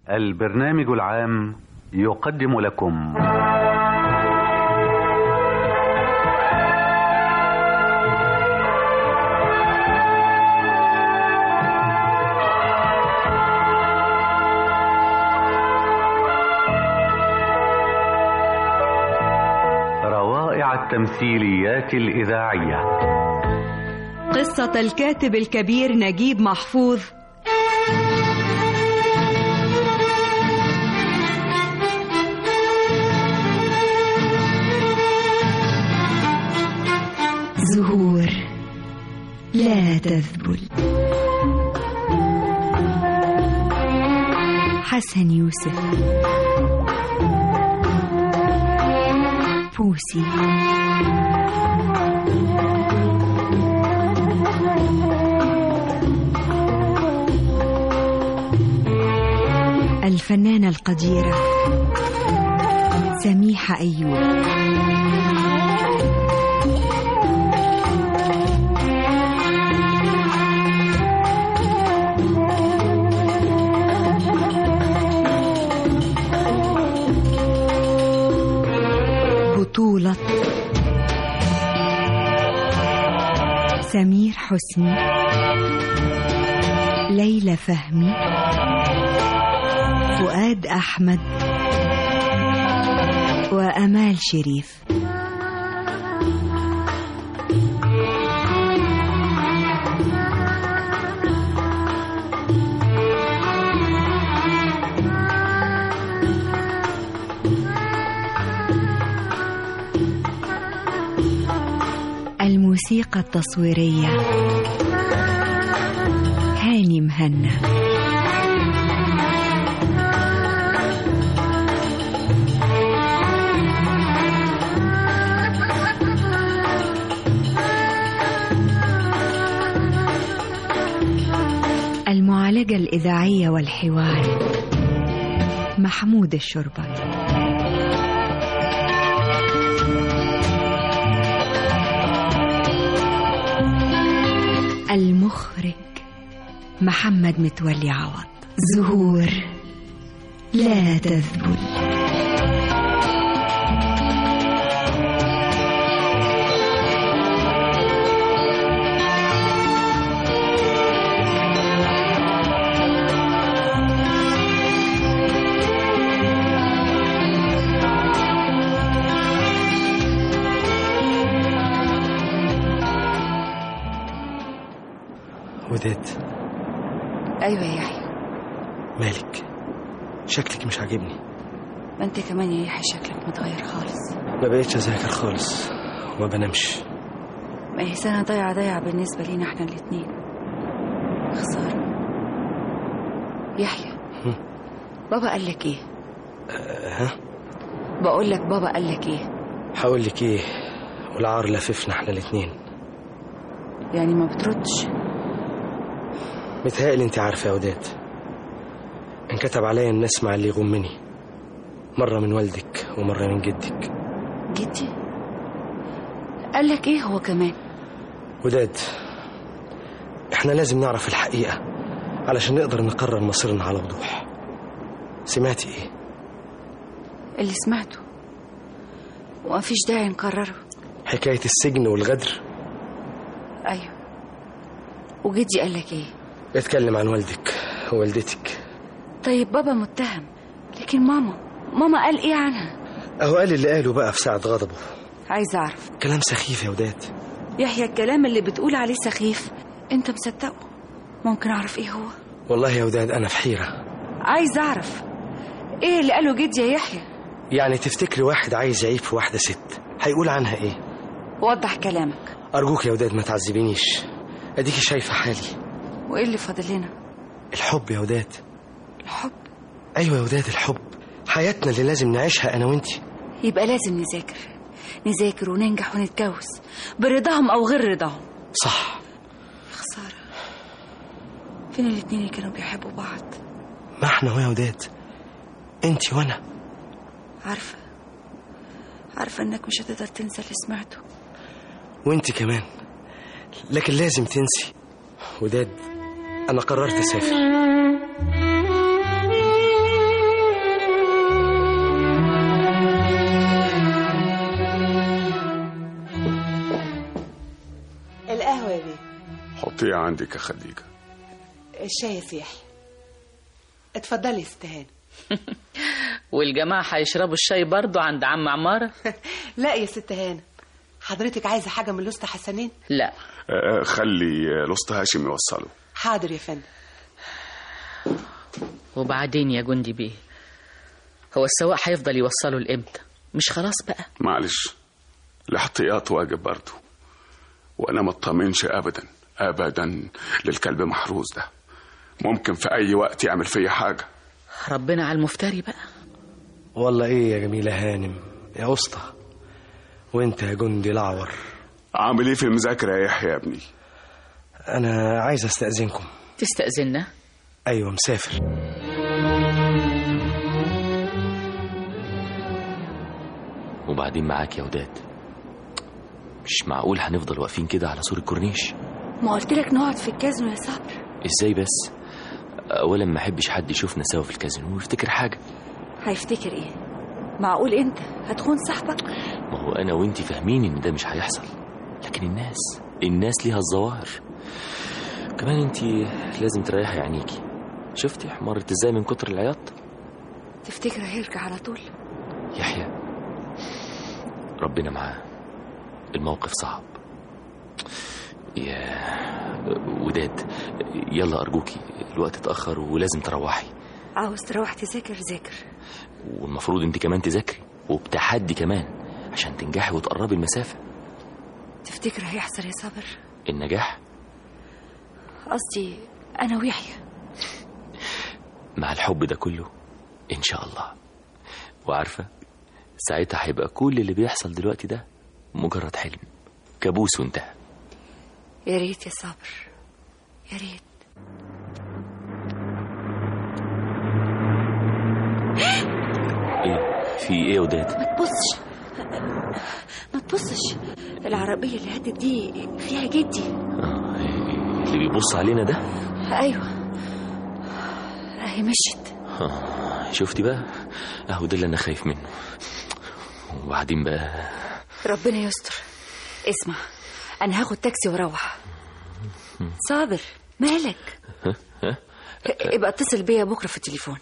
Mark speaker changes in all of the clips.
Speaker 1: البرنامج العام يقدم لكم روائع التمثيليات الإذاعية
Speaker 2: قصة الكاتب الكبير نجيب محفوظ زهور لا تذبل حسن يوسف بوسي الفنانة القديرة سميحة أيوب بطولة سمير حسني ليلى فهمي فؤاد أحمد وأمال شريف الموسيقى التصويرية هاني مهنا المعالجة الإذاعية والحوار محمود الشربة المخرج محمد متولي عوض زهور لا تذبل
Speaker 3: وداد
Speaker 4: ايوه يا يحيى
Speaker 3: مالك شكلك مش عاجبني
Speaker 4: ما انت كمان يا يحيى شكلك متغير خالص
Speaker 3: ما بقيتش اذاكر خالص وما بنامش
Speaker 4: ما هي سنه ضايعه ضايعه بالنسبه لينا احنا الاتنين خساره يحيى
Speaker 3: هم.
Speaker 4: بابا قال لك ايه
Speaker 3: أه ها
Speaker 4: بقول لك بابا قال لك ايه
Speaker 3: هقول لك ايه والعار لففنا احنا الاتنين
Speaker 4: يعني ما بتردش
Speaker 3: متهيألي انت عارفه يا وداد انكتب عليا الناس مع اللي يغمني مرة من والدك ومرة من جدك
Speaker 4: جدي قال لك ايه هو كمان
Speaker 3: وداد احنا لازم نعرف الحقيقة علشان نقدر نقرر مصيرنا على وضوح سمعتي ايه
Speaker 4: اللي سمعته وما فيش داعي نكرره
Speaker 3: حكاية السجن والغدر
Speaker 4: ايوه وجدي قال لك ايه
Speaker 3: اتكلم عن والدك ووالدتك
Speaker 4: طيب بابا متهم لكن ماما ماما قال ايه عنها
Speaker 3: اهو قال اللي قاله بقى في ساعة غضبه
Speaker 4: عايز اعرف
Speaker 3: كلام سخيف يا وداد
Speaker 4: يحيى الكلام اللي بتقول عليه سخيف انت مصدقه ممكن اعرف ايه هو
Speaker 3: والله يا وداد انا في حيرة
Speaker 4: عايز اعرف ايه اللي قاله جدي يا يحيى
Speaker 3: يعني تفتكري واحد عايز يعيب في واحدة ست هيقول عنها ايه
Speaker 4: وضح كلامك
Speaker 3: ارجوك يا وداد ما تعذبينيش اديكي شايفة حالي
Speaker 4: وايه اللي فاضل لنا
Speaker 3: الحب يا وداد
Speaker 4: الحب
Speaker 3: ايوه يا وداد الحب حياتنا اللي لازم نعيشها انا وانتي
Speaker 4: يبقى لازم نذاكر نذاكر وننجح ونتجوز برضاهم او غير رضاهم
Speaker 3: صح
Speaker 4: يا خساره فين الاتنين اللي كانوا بيحبوا بعض
Speaker 3: ما احنا هو يا وداد انتي وانا
Speaker 4: عارفه عارفه انك مش هتقدر تنسى اللي سمعته
Speaker 3: وانتي كمان لكن لازم
Speaker 5: حطيه عندك يا خديجة
Speaker 6: الشاي يا سيحي اتفضلي يا ست هانم
Speaker 7: والجماعة هيشربوا الشاي برضو عند عم عمارة
Speaker 6: لا يا ست هانم حضرتك عايزه حاجه من الاسطى حسنين
Speaker 7: لا
Speaker 5: آه، خلي الأسطى هاشم يوصله
Speaker 6: حاضر يا فندم
Speaker 7: وبعدين يا جندي بيه هو السواق هيفضل يوصله لامتى مش خلاص بقى
Speaker 5: معلش الاحتياط واجب برضه وأنا ما اطمنش أبدا أبدا للكلب محروس ده ممكن في أي وقت يعمل فيا حاجة
Speaker 7: ربنا على المفتري بقى
Speaker 3: والله ايه يا جميلة هانم يا اسطى وانت يا جندي الأعور
Speaker 5: عامل ايه في المذاكرة يا يحيى يا ابني
Speaker 3: انا عايز استأذنكم
Speaker 7: تستأذننا
Speaker 3: ايوه مسافر
Speaker 8: وبعدين معاك يا وداد مش معقول هنفضل واقفين كده على سور الكورنيش
Speaker 4: ما قلت لك نقعد في الكازينو يا صبر
Speaker 8: ازاي بس اولا ما احبش حد يشوفنا سوا في الكازينو ويفتكر حاجه
Speaker 4: هيفتكر ايه معقول انت هتخون صاحبك
Speaker 8: ما هو انا وانتي فاهمين ان ده مش هيحصل لكن الناس الناس ليها الظواهر كمان انتي لازم تريحي عينيكي شفتي حمرت ازاي من كتر العياط
Speaker 4: تفتكر هيرجع على طول
Speaker 8: يحيى ربنا معاه الموقف صعب يا وداد يلا أرجوكي الوقت اتأخر ولازم تروحي
Speaker 4: عاوز تروح تذاكر ذاكر
Speaker 8: والمفروض انت كمان تذاكري وبتحدي كمان عشان تنجحي وتقربي المسافة
Speaker 4: تفتكر هيحصل يا صبر
Speaker 8: النجاح
Speaker 4: قصدي انا ويحيى
Speaker 8: مع الحب ده كله إن شاء الله وعارفة ساعتها هيبقى كل اللي بيحصل دلوقتي ده مجرد حلم كابوس وانتهى
Speaker 4: يا ريت يا صبر يا ريت
Speaker 8: ايه في ايه يا وداد
Speaker 4: ما تبصش ما تبصش العربية اللي هاتت دي فيها جدي
Speaker 8: آه، اللي بيبص علينا ده
Speaker 4: ايوه اهي مشت
Speaker 8: آه، شفتي بقى اهو ده اللي انا خايف منه وبعدين بقى
Speaker 4: ربنا يستر اسمع انا هاخد تاكسي واروح صابر مالك ابقى اتصل بيا بكره في التليفون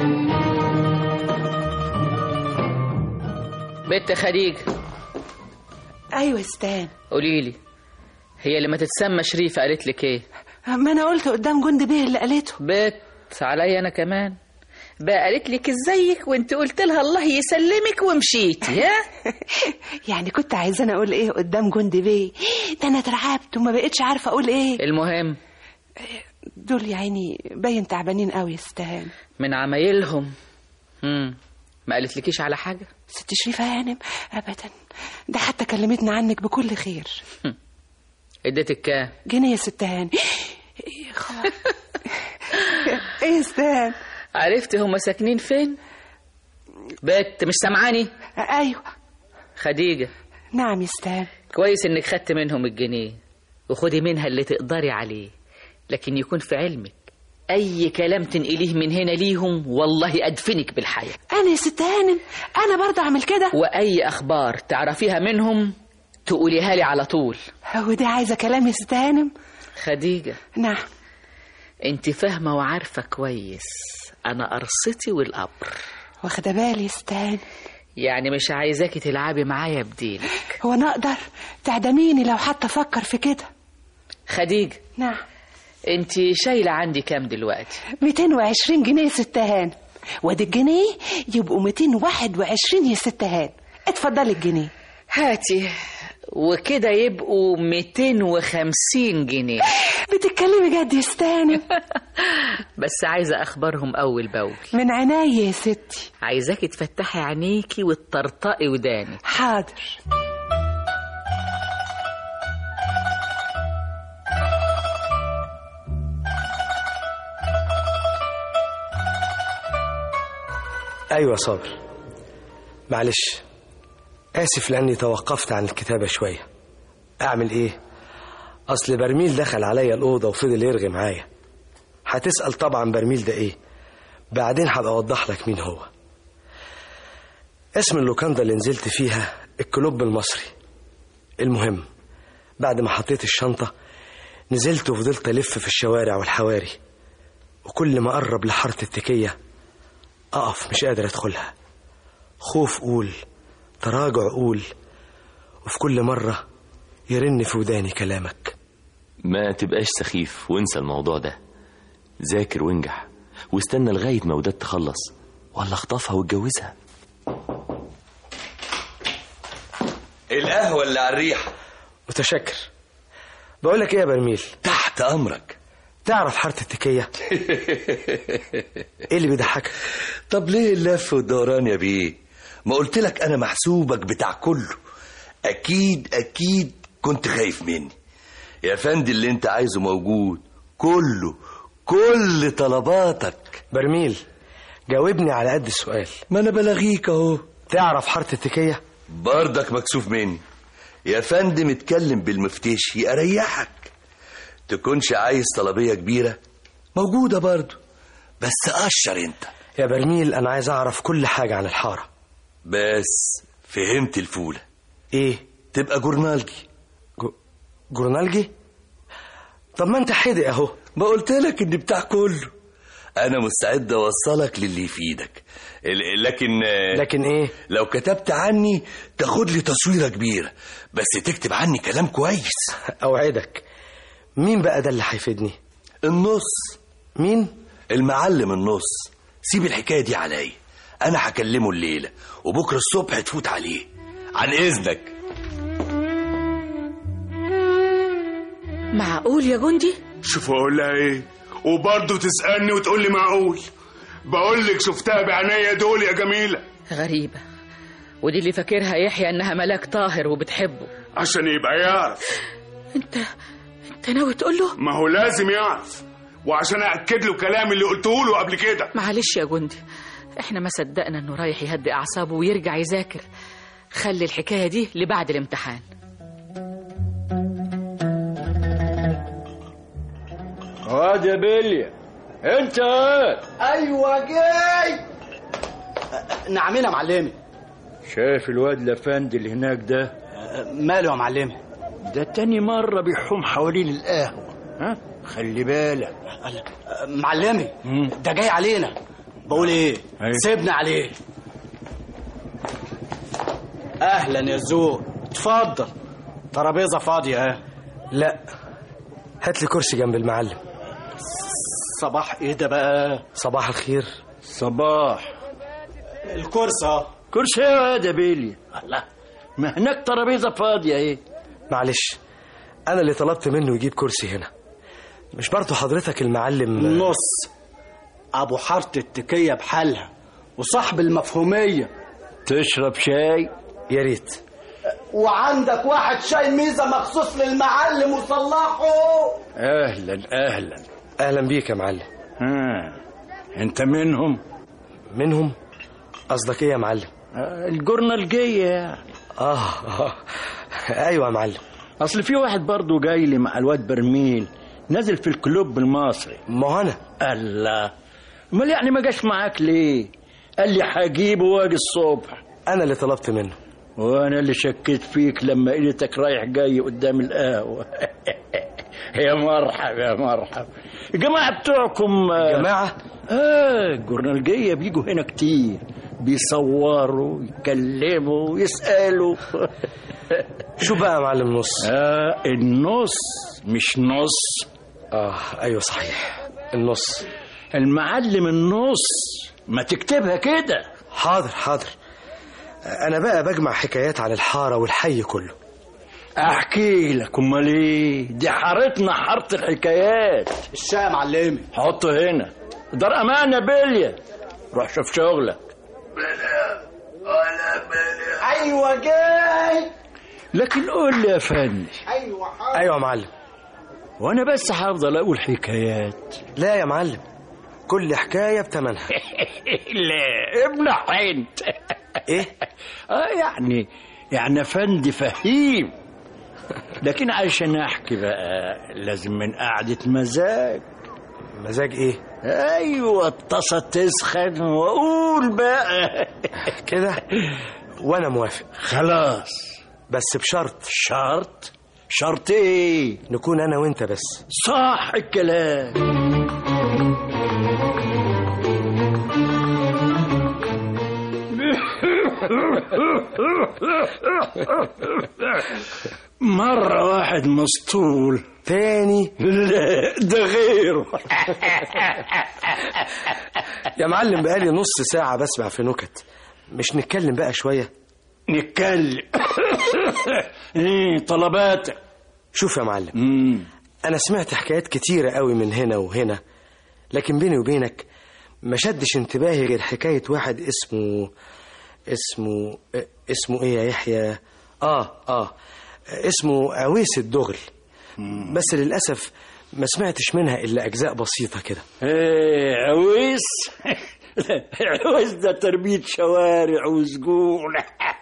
Speaker 7: بنت خديجة
Speaker 6: ايوه يا ست هانم
Speaker 7: قولي لي هي اللي ما تتسمى شريفة قالت لك ايه
Speaker 6: ما انا قلت قدام جندي بيه اللي قالته
Speaker 7: بت عليا انا كمان بقى قالت لك ازيك وانت قلت لها الله يسلمك ومشيتي ها
Speaker 6: يعني كنت عايزاني اقول ايه قدام جندي بيه ده انا اترعبت وما بقتش عارفه اقول ايه
Speaker 7: المهم
Speaker 6: دول يا عيني باين تعبانين قوي يا ست هانم
Speaker 7: من عمايلهم امم ما قالتلكيش على حاجة
Speaker 6: ست شريفه هانم ابدا ده حتى كلمتنا عنك بكل خير
Speaker 7: اديتك كام
Speaker 6: جنيه يا ست هانم إيه خلاص. ايه يا ست هانم
Speaker 7: عرفت هما ساكنين فين بت مش سامعاني
Speaker 6: ايوه
Speaker 7: خديجة
Speaker 6: نعم يا ست هانم
Speaker 7: كويس انك خدت منهم الجنيه وخدي منها اللي تقدري عليه لكن يكون في علمك اي كلام تنقليه من هنا ليهم والله ادفنك بالحياة
Speaker 6: انا يا ست هانم انا برضه اعمل كده
Speaker 7: واي اخبار تعرفيها منهم تقوليها لي على طول
Speaker 6: ودي عايزه كلام يا ست هانم
Speaker 7: خديجة
Speaker 6: نعم
Speaker 7: انت فاهمة وعارفة كويس انا قرصتي والقبر
Speaker 6: واخده بالي يا ست هانم
Speaker 7: يعني مش عايزاكي تلعبي معايا بديلك
Speaker 6: هو انا اقدر تعدميني لو حتى افكر في كده
Speaker 7: خديجة
Speaker 6: نعم
Speaker 7: انت شايلة عندي كام دلوقتي
Speaker 6: 220 جنيه يا ست هانم وادي الجنيه يبقوا 221 يا ست هانم اتفضلي الجنيه
Speaker 7: هاتي وكده يبقوا 250 جنيه
Speaker 6: بتتكلمي جد يا ست هانم
Speaker 7: بس عايزة أخبارهم أول بأول
Speaker 6: من عينيا يا ستي
Speaker 7: عايزاكي تفتحي عينيكي وتطرطقي ودانك
Speaker 6: حاضر
Speaker 3: ايوه صابر معلش اسف لاني توقفت عن الكتابه شويه اعمل ايه اصل برميل دخل عليا الاوضه وفضل يرغي معايا هتسال طبعا برميل ده ايه بعدين هبقى اوضح لك مين هو اسم اللوكاندا اللي نزلت فيها الكلوب المصري المهم بعد ما حطيت الشنطه نزلت وفضلت ألف في الشوارع والحواري وكل ما أقرب لحارة التكية أقف مش قادر أدخلها خوف قول تراجع قول وفي كل مرة يرن في وداني كلامك
Speaker 8: ما تبقاش سخيف وانسى الموضوع ده ذاكر وانجح واستنى لغاية ما وداد تخلص ولا اخطفها واتجوزها
Speaker 9: القهوة اللي على الريحة
Speaker 3: متشكر بقول لك ايه يا برميل
Speaker 9: تحت أمرك
Speaker 3: تعرف حارة التكية ايه اللي بيضحكك
Speaker 9: طب ليه اللف والدوران يا بيه ما قلت لك أنا محسوبك بتاع كله أكيد أكيد كنت خايف مني يا فندي اللي انت عايزه موجود كله كل طلباتك
Speaker 3: برميل جاوبني على قد السؤال
Speaker 9: ما انا بلاغيك اهو
Speaker 3: تعرف حارة التكية
Speaker 9: برضك مكسوف مني يا فندم اتكلم بالمفتشي اريحك تكونش عايز طلبية كبيرة موجودة برضو بس قشر انت
Speaker 3: يا برميل انا عايز اعرف كل حاجة عن الحارة
Speaker 9: بس فهمت الفولة
Speaker 3: ايه
Speaker 9: تبقى جورنالجي
Speaker 3: جو... جورنالجي طب ما انت حدق اهو
Speaker 9: ما قلت لك اني بتاع كله انا مستعد اوصلك للي يفيدك ال- لكن
Speaker 3: لكن ايه
Speaker 9: لو كتبت عني تاخد لي تصويره كبيره بس تكتب عني كلام كويس
Speaker 3: اوعدك مين بقى ده اللي هيفيدني
Speaker 9: النص
Speaker 3: مين
Speaker 9: المعلم النص سيب الحكايه دي عليا انا هكلمه الليله وبكره الصبح تفوت عليه عن اذنك
Speaker 7: معقول يا جندي
Speaker 5: شوف اقول لها ايه وبرضه تسالني وتقول لي معقول بقول لك شفتها بعينيا دول يا جميله
Speaker 7: غريبة ودي اللي فاكرها يحيى انها ملاك طاهر وبتحبه
Speaker 5: عشان يبقى يعرف
Speaker 7: انت انت ناوي تقول له
Speaker 5: ما هو لازم يعرف وعشان اكد له كلام اللي قلته له قبل كده
Speaker 7: معلش يا جندي احنا ما صدقنا انه رايح يهدي اعصابه ويرجع يذاكر خلي الحكاية دي لبعد الامتحان
Speaker 10: واد يا بليا انت هات
Speaker 11: ايوه جاي نعمين يا معلمي
Speaker 10: شايف الواد لفند اللي هناك ده
Speaker 11: ماله يا معلمي
Speaker 10: ده تاني مرة بيحوم حوالين القهوة ها خلي بالك
Speaker 11: معلمي ده جاي علينا بقول ايه
Speaker 10: أيوة.
Speaker 11: سيبنا عليه اهلا يا زور اتفضل ترابيزه فاضيه اهي
Speaker 3: لا هات لي كرسي جنب المعلم
Speaker 11: صباح ايه ده بقى
Speaker 3: صباح الخير
Speaker 10: صباح
Speaker 11: الكرسي اهو
Speaker 10: كرسي يا واد يا بليا الله ما هناك ترابيزة فاضية ايه
Speaker 3: معلش انا اللي طلبت منه يجيب كرسي هنا مش برضه حضرتك المعلم
Speaker 11: نص ابو حاره التكيه بحالها وصاحب المفهوميه
Speaker 10: تشرب شاي
Speaker 3: يا ريت
Speaker 11: وعندك واحد شاي ميزه مخصوص للمعلم وصلحه
Speaker 10: اهلا اهلا
Speaker 3: اهلا بيك يا معلم
Speaker 10: ها انت منهم
Speaker 3: منهم قصدك ايه يا معلم
Speaker 10: آه، الجورنالجية يعني
Speaker 3: اه, آه. ايوه يا معلم
Speaker 10: اصل في واحد برضه جاي لي مع الواد برميل نازل في الكلوب المصري
Speaker 3: ما هو انا
Speaker 10: الله امال يعني ما جاش معاك ليه قال لي هجيبه واجي الصبح
Speaker 3: انا اللي طلبت منه
Speaker 10: وانا اللي شكيت فيك لما قلتك رايح جاي قدام القهوه يا مرحب يا مرحب الجماعه بتوعكم
Speaker 3: جماعه
Speaker 10: اه الجورنالجيه بيجوا هنا كتير بيصوروا يتكلموا يسالوا
Speaker 3: شو بقى يا معلم نص
Speaker 10: آه النص مش نص
Speaker 3: اه ايوه صحيح النص
Speaker 10: المعلم النص ما تكتبها كده
Speaker 3: حاضر حاضر انا بقى بجمع حكايات عن الحاره والحي كله
Speaker 10: احكي لك امال ايه دي حارتنا حاره الحكايات
Speaker 11: الشاي يا معلمي
Speaker 10: حطه هنا دار امانه بليا روح شوف شغلك
Speaker 11: ايوه جاي
Speaker 10: لكن قول لي يا فندي
Speaker 11: ايوه حاضر
Speaker 3: ايوه يا معلم
Speaker 10: وانا بس هفضل اقول حكايات
Speaker 3: لا يا معلم كل حكايه بتمنها
Speaker 10: لا ابن حنت
Speaker 3: ايه
Speaker 10: اه يعني يعني افندي فهيم لكن عشان احكي بقى لازم من قعده مزاج
Speaker 3: مزاج ايه
Speaker 10: ايوه الطاسه تسخن واقول بقى
Speaker 3: كده وانا موافق
Speaker 10: خلاص
Speaker 3: بس بشرط
Speaker 10: شرط شرط ايه
Speaker 3: نكون انا وانت بس
Speaker 10: صح الكلام مرة واحد مسطول
Speaker 3: تاني
Speaker 10: لا ده غيره
Speaker 3: يا معلم بقالي نص ساعة بسمع في نكت مش نتكلم بقى شوية
Speaker 10: نتكلم ايه طلباتك
Speaker 3: شوف يا معلم
Speaker 10: مم.
Speaker 3: أنا سمعت حكايات كتيرة قوي من هنا وهنا لكن بيني وبينك ما شدش انتباهي غير حكاية واحد اسمه اسمه اه، اسمه ايه يا يحيى اه اه اسمه عويس الدغل بس للأسف ما سمعتش منها إلا أجزاء بسيطة كده
Speaker 10: ايه عويس عويس ده تربية شوارع وسجون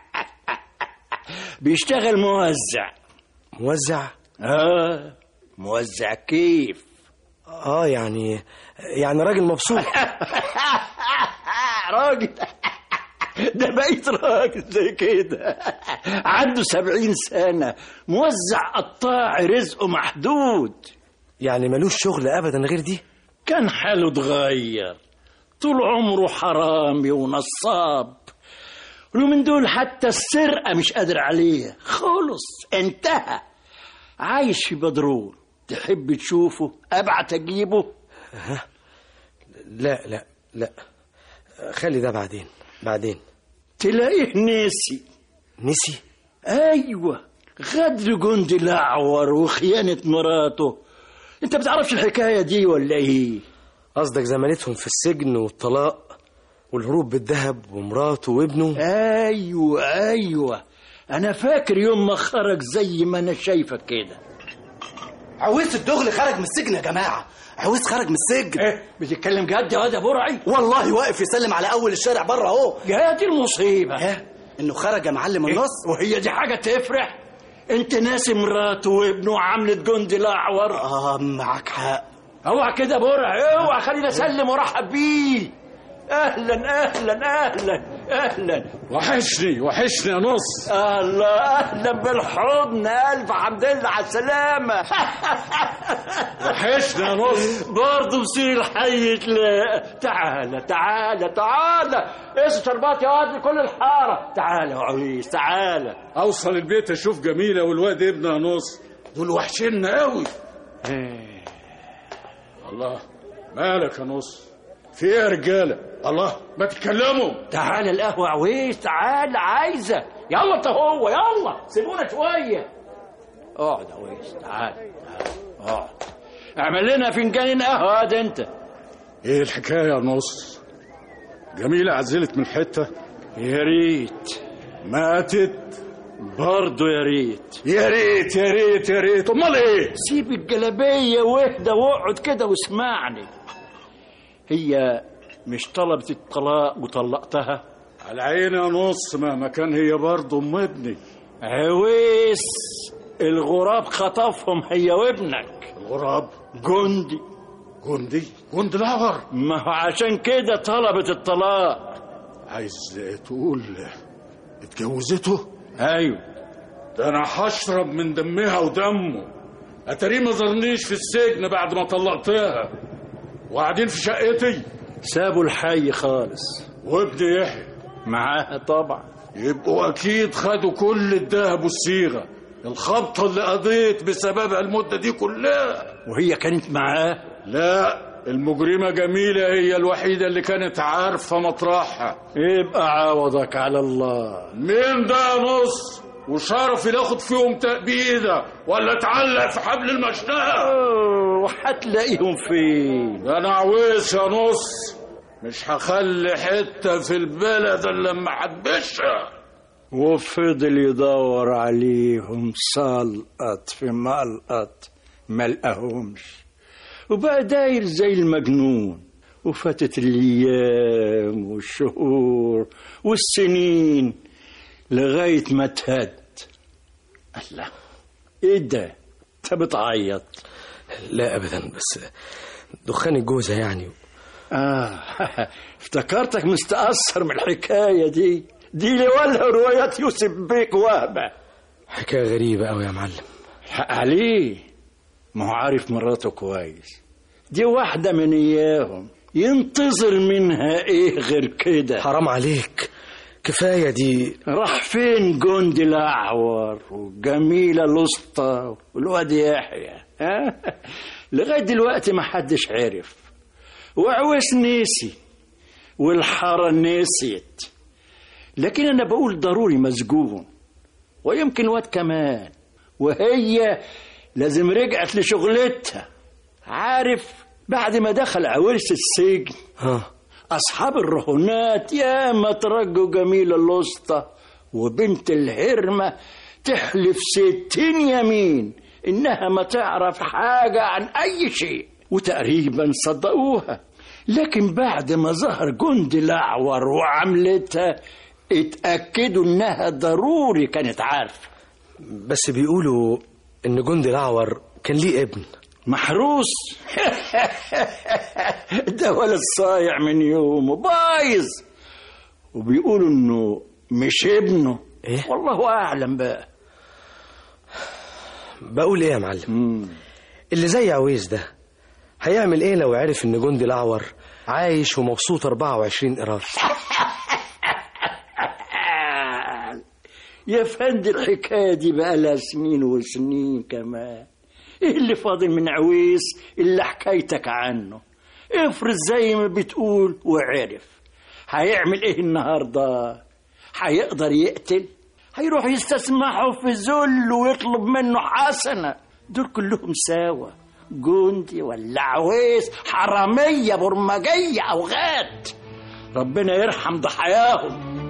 Speaker 10: بيشتغل موزع
Speaker 3: موزع
Speaker 10: اه موزع كيف
Speaker 3: اه يعني يعني راجل مبسوط
Speaker 10: راجل ده بقيت راجل زي كده عنده سبعين سنة موزع قطاع رزقه محدود
Speaker 3: يعني ملوش شغل أبدا غير دي
Speaker 10: كان حاله اتغير طول عمره حرامي ونصاب ومن دول حتى السرقة مش قادر عليها خلص انتهى عايش في بدرون تحب تشوفه ابعت اجيبه
Speaker 3: لا لا لا خلي ده بعدين بعدين
Speaker 10: تلاقيه نسي
Speaker 3: نسي
Speaker 10: ايوه غدر جندي الاعور وخيانة مراته انت بتعرفش الحكاية دي ولا ايه
Speaker 3: قصدك زمانتهم في السجن والطلاق والهروب بالذهب ومراته وابنه
Speaker 10: ايوه ايوه انا فاكر يوم ما خرج زي ما انا شايفك كده
Speaker 11: عويس الدغل خرج من السجن يا جماعة عويس خرج من السجن
Speaker 10: ايه بتتكلم جد يا واد يا برعي
Speaker 11: والله واقف يسلم على أول الشارع بره أهو
Speaker 10: جات المصيبة
Speaker 11: ها إنه خرج يا معلم
Speaker 10: إيه؟
Speaker 11: النص
Speaker 10: وهي دي حاجة تفرح انت ناسي مراته وابنه وعملة جندي الاعور
Speaker 11: آه معاك حق
Speaker 10: اوعى كده برع اوعى خلينا اسلم وارحب بيه اهلا اهلا اهلا اهلا
Speaker 5: وحشني وحشني يا نص
Speaker 10: الله اهلا بالحضن الف حمد لله على السلامه
Speaker 5: وحشني يا نص
Speaker 10: برضه مسير الحي تلاقى تعالى تعالى تعالى ايش شربات يا واد لكل الحاره تعالى يا عويس تعالى
Speaker 5: اوصل البيت اشوف جميله والواد ابنها يا نص دول وحشنا قوي الله مالك يا نص في ايه يا رجاله الله ما تتكلموا
Speaker 10: تعالى القهوه عويس تعالى عايزه يلا انت هو يلا سيبونا شويه اقعد يا عويس تعالى تعالى اقعد اعمل لنا فنجان قهوه هذا انت
Speaker 5: ايه الحكايه يا نص جميله عزلت من حته
Speaker 10: يا ريت
Speaker 5: ماتت
Speaker 10: برضه يا ريت
Speaker 5: يا ريت يا ريت يا ريت امال ايه
Speaker 10: سيب الجلابيه واهدى واقعد كده واسمعني هي مش طلبت الطلاق وطلقتها
Speaker 5: على عيني يا نص مهما كان هي برضه ام ابني
Speaker 10: عويس الغراب خطفهم هي وابنك
Speaker 5: الغراب
Speaker 10: جندي
Speaker 5: جندي جندي الاعور
Speaker 10: ما هو عشان كده طلبت الطلاق
Speaker 5: عايز تقول اتجوزته
Speaker 10: ايوه
Speaker 5: ده انا هشرب من دمها ودمه اتاريه ما زارنيش في السجن بعد ما طلقتها وقاعدين في شقتي
Speaker 10: سابوا الحي خالص
Speaker 5: وابني يحيى
Speaker 10: معاها طبعا
Speaker 5: يبقوا اكيد خدوا كل الذهب والصيغه الخبطه اللي قضيت بسببها المده دي كلها
Speaker 10: وهي كانت معاه
Speaker 5: لا المجرمه جميله هي الوحيده اللي كانت عارفه مطرحها
Speaker 10: يبقى عوضك على الله
Speaker 5: مين ده يا نص وشرفي ناخد فيهم تأبيدة ولا اتعلق في حبل المشنقة
Speaker 10: وهتلاقيهم فين
Speaker 5: ده انا عويس يا نص مش هخلي حتة في البلد الا لما احبشها
Speaker 10: وفضل يدور عليهم سلقط في ملقط ما لقاهمش وبقى داير زي المجنون وفاتت الايام والشهور والسنين لغايه ما اتهد الله ايه ده انت بتعيط
Speaker 3: لا ابدا بس دخان الجوزه يعني
Speaker 10: اه افتكرتك مستأثر من الحكايه دي دي ولا روايات يوسف بيك وهبه
Speaker 3: حكايه غريبه قوي يا معلم
Speaker 10: الحق عليه ما هو عارف مراته كويس دي واحدة من إياهم ينتظر منها إيه غير كده
Speaker 3: حرام عليك كفاية دي
Speaker 10: راح فين جندي الأعور وجميلة الأسطى والواد يحيى ها لغاية دلوقتي ما حدش عرف وعويس نسي والحارة نسيت لكن أنا بقول ضروري مسجون ويمكن واد كمان وهي لازم رجعت لشغلتها عارف بعد ما دخل عويس السجن
Speaker 3: ها
Speaker 10: أصحاب الرهونات يا ما ترجوا جميلة الوسطى وبنت الهرمة تحلف ستين يمين إنها ما تعرف حاجة عن أي شيء وتقريبا صدقوها لكن بعد ما ظهر جندي الأعور وعملتها اتأكدوا إنها ضروري كانت عارفة
Speaker 3: بس بيقولوا إن جندي الأعور كان ليه ابن
Speaker 10: محروس ده ولد صايع من يومه بايظ وبيقولوا انه مش ابنه
Speaker 3: إيه؟
Speaker 10: والله اعلم بقى
Speaker 3: بقول إيه يا معلم اللي زي عويس ده هيعمل إيه لو عرف إن جندي الأعور عايش ومبسوط 24 قرار
Speaker 10: يا فندي الحكايه دي بقى لها سنين وسنين كمان ايه اللي فاضل من عويس اللي حكايتك عنه افرض زي ما بتقول وعرف هيعمل ايه النهارده هيقدر يقتل هيروح يستسمحه في ذل ويطلب منه حسنه دول كلهم سوا جندي ولا عويس حراميه برمجيه او غات ربنا يرحم ضحاياهم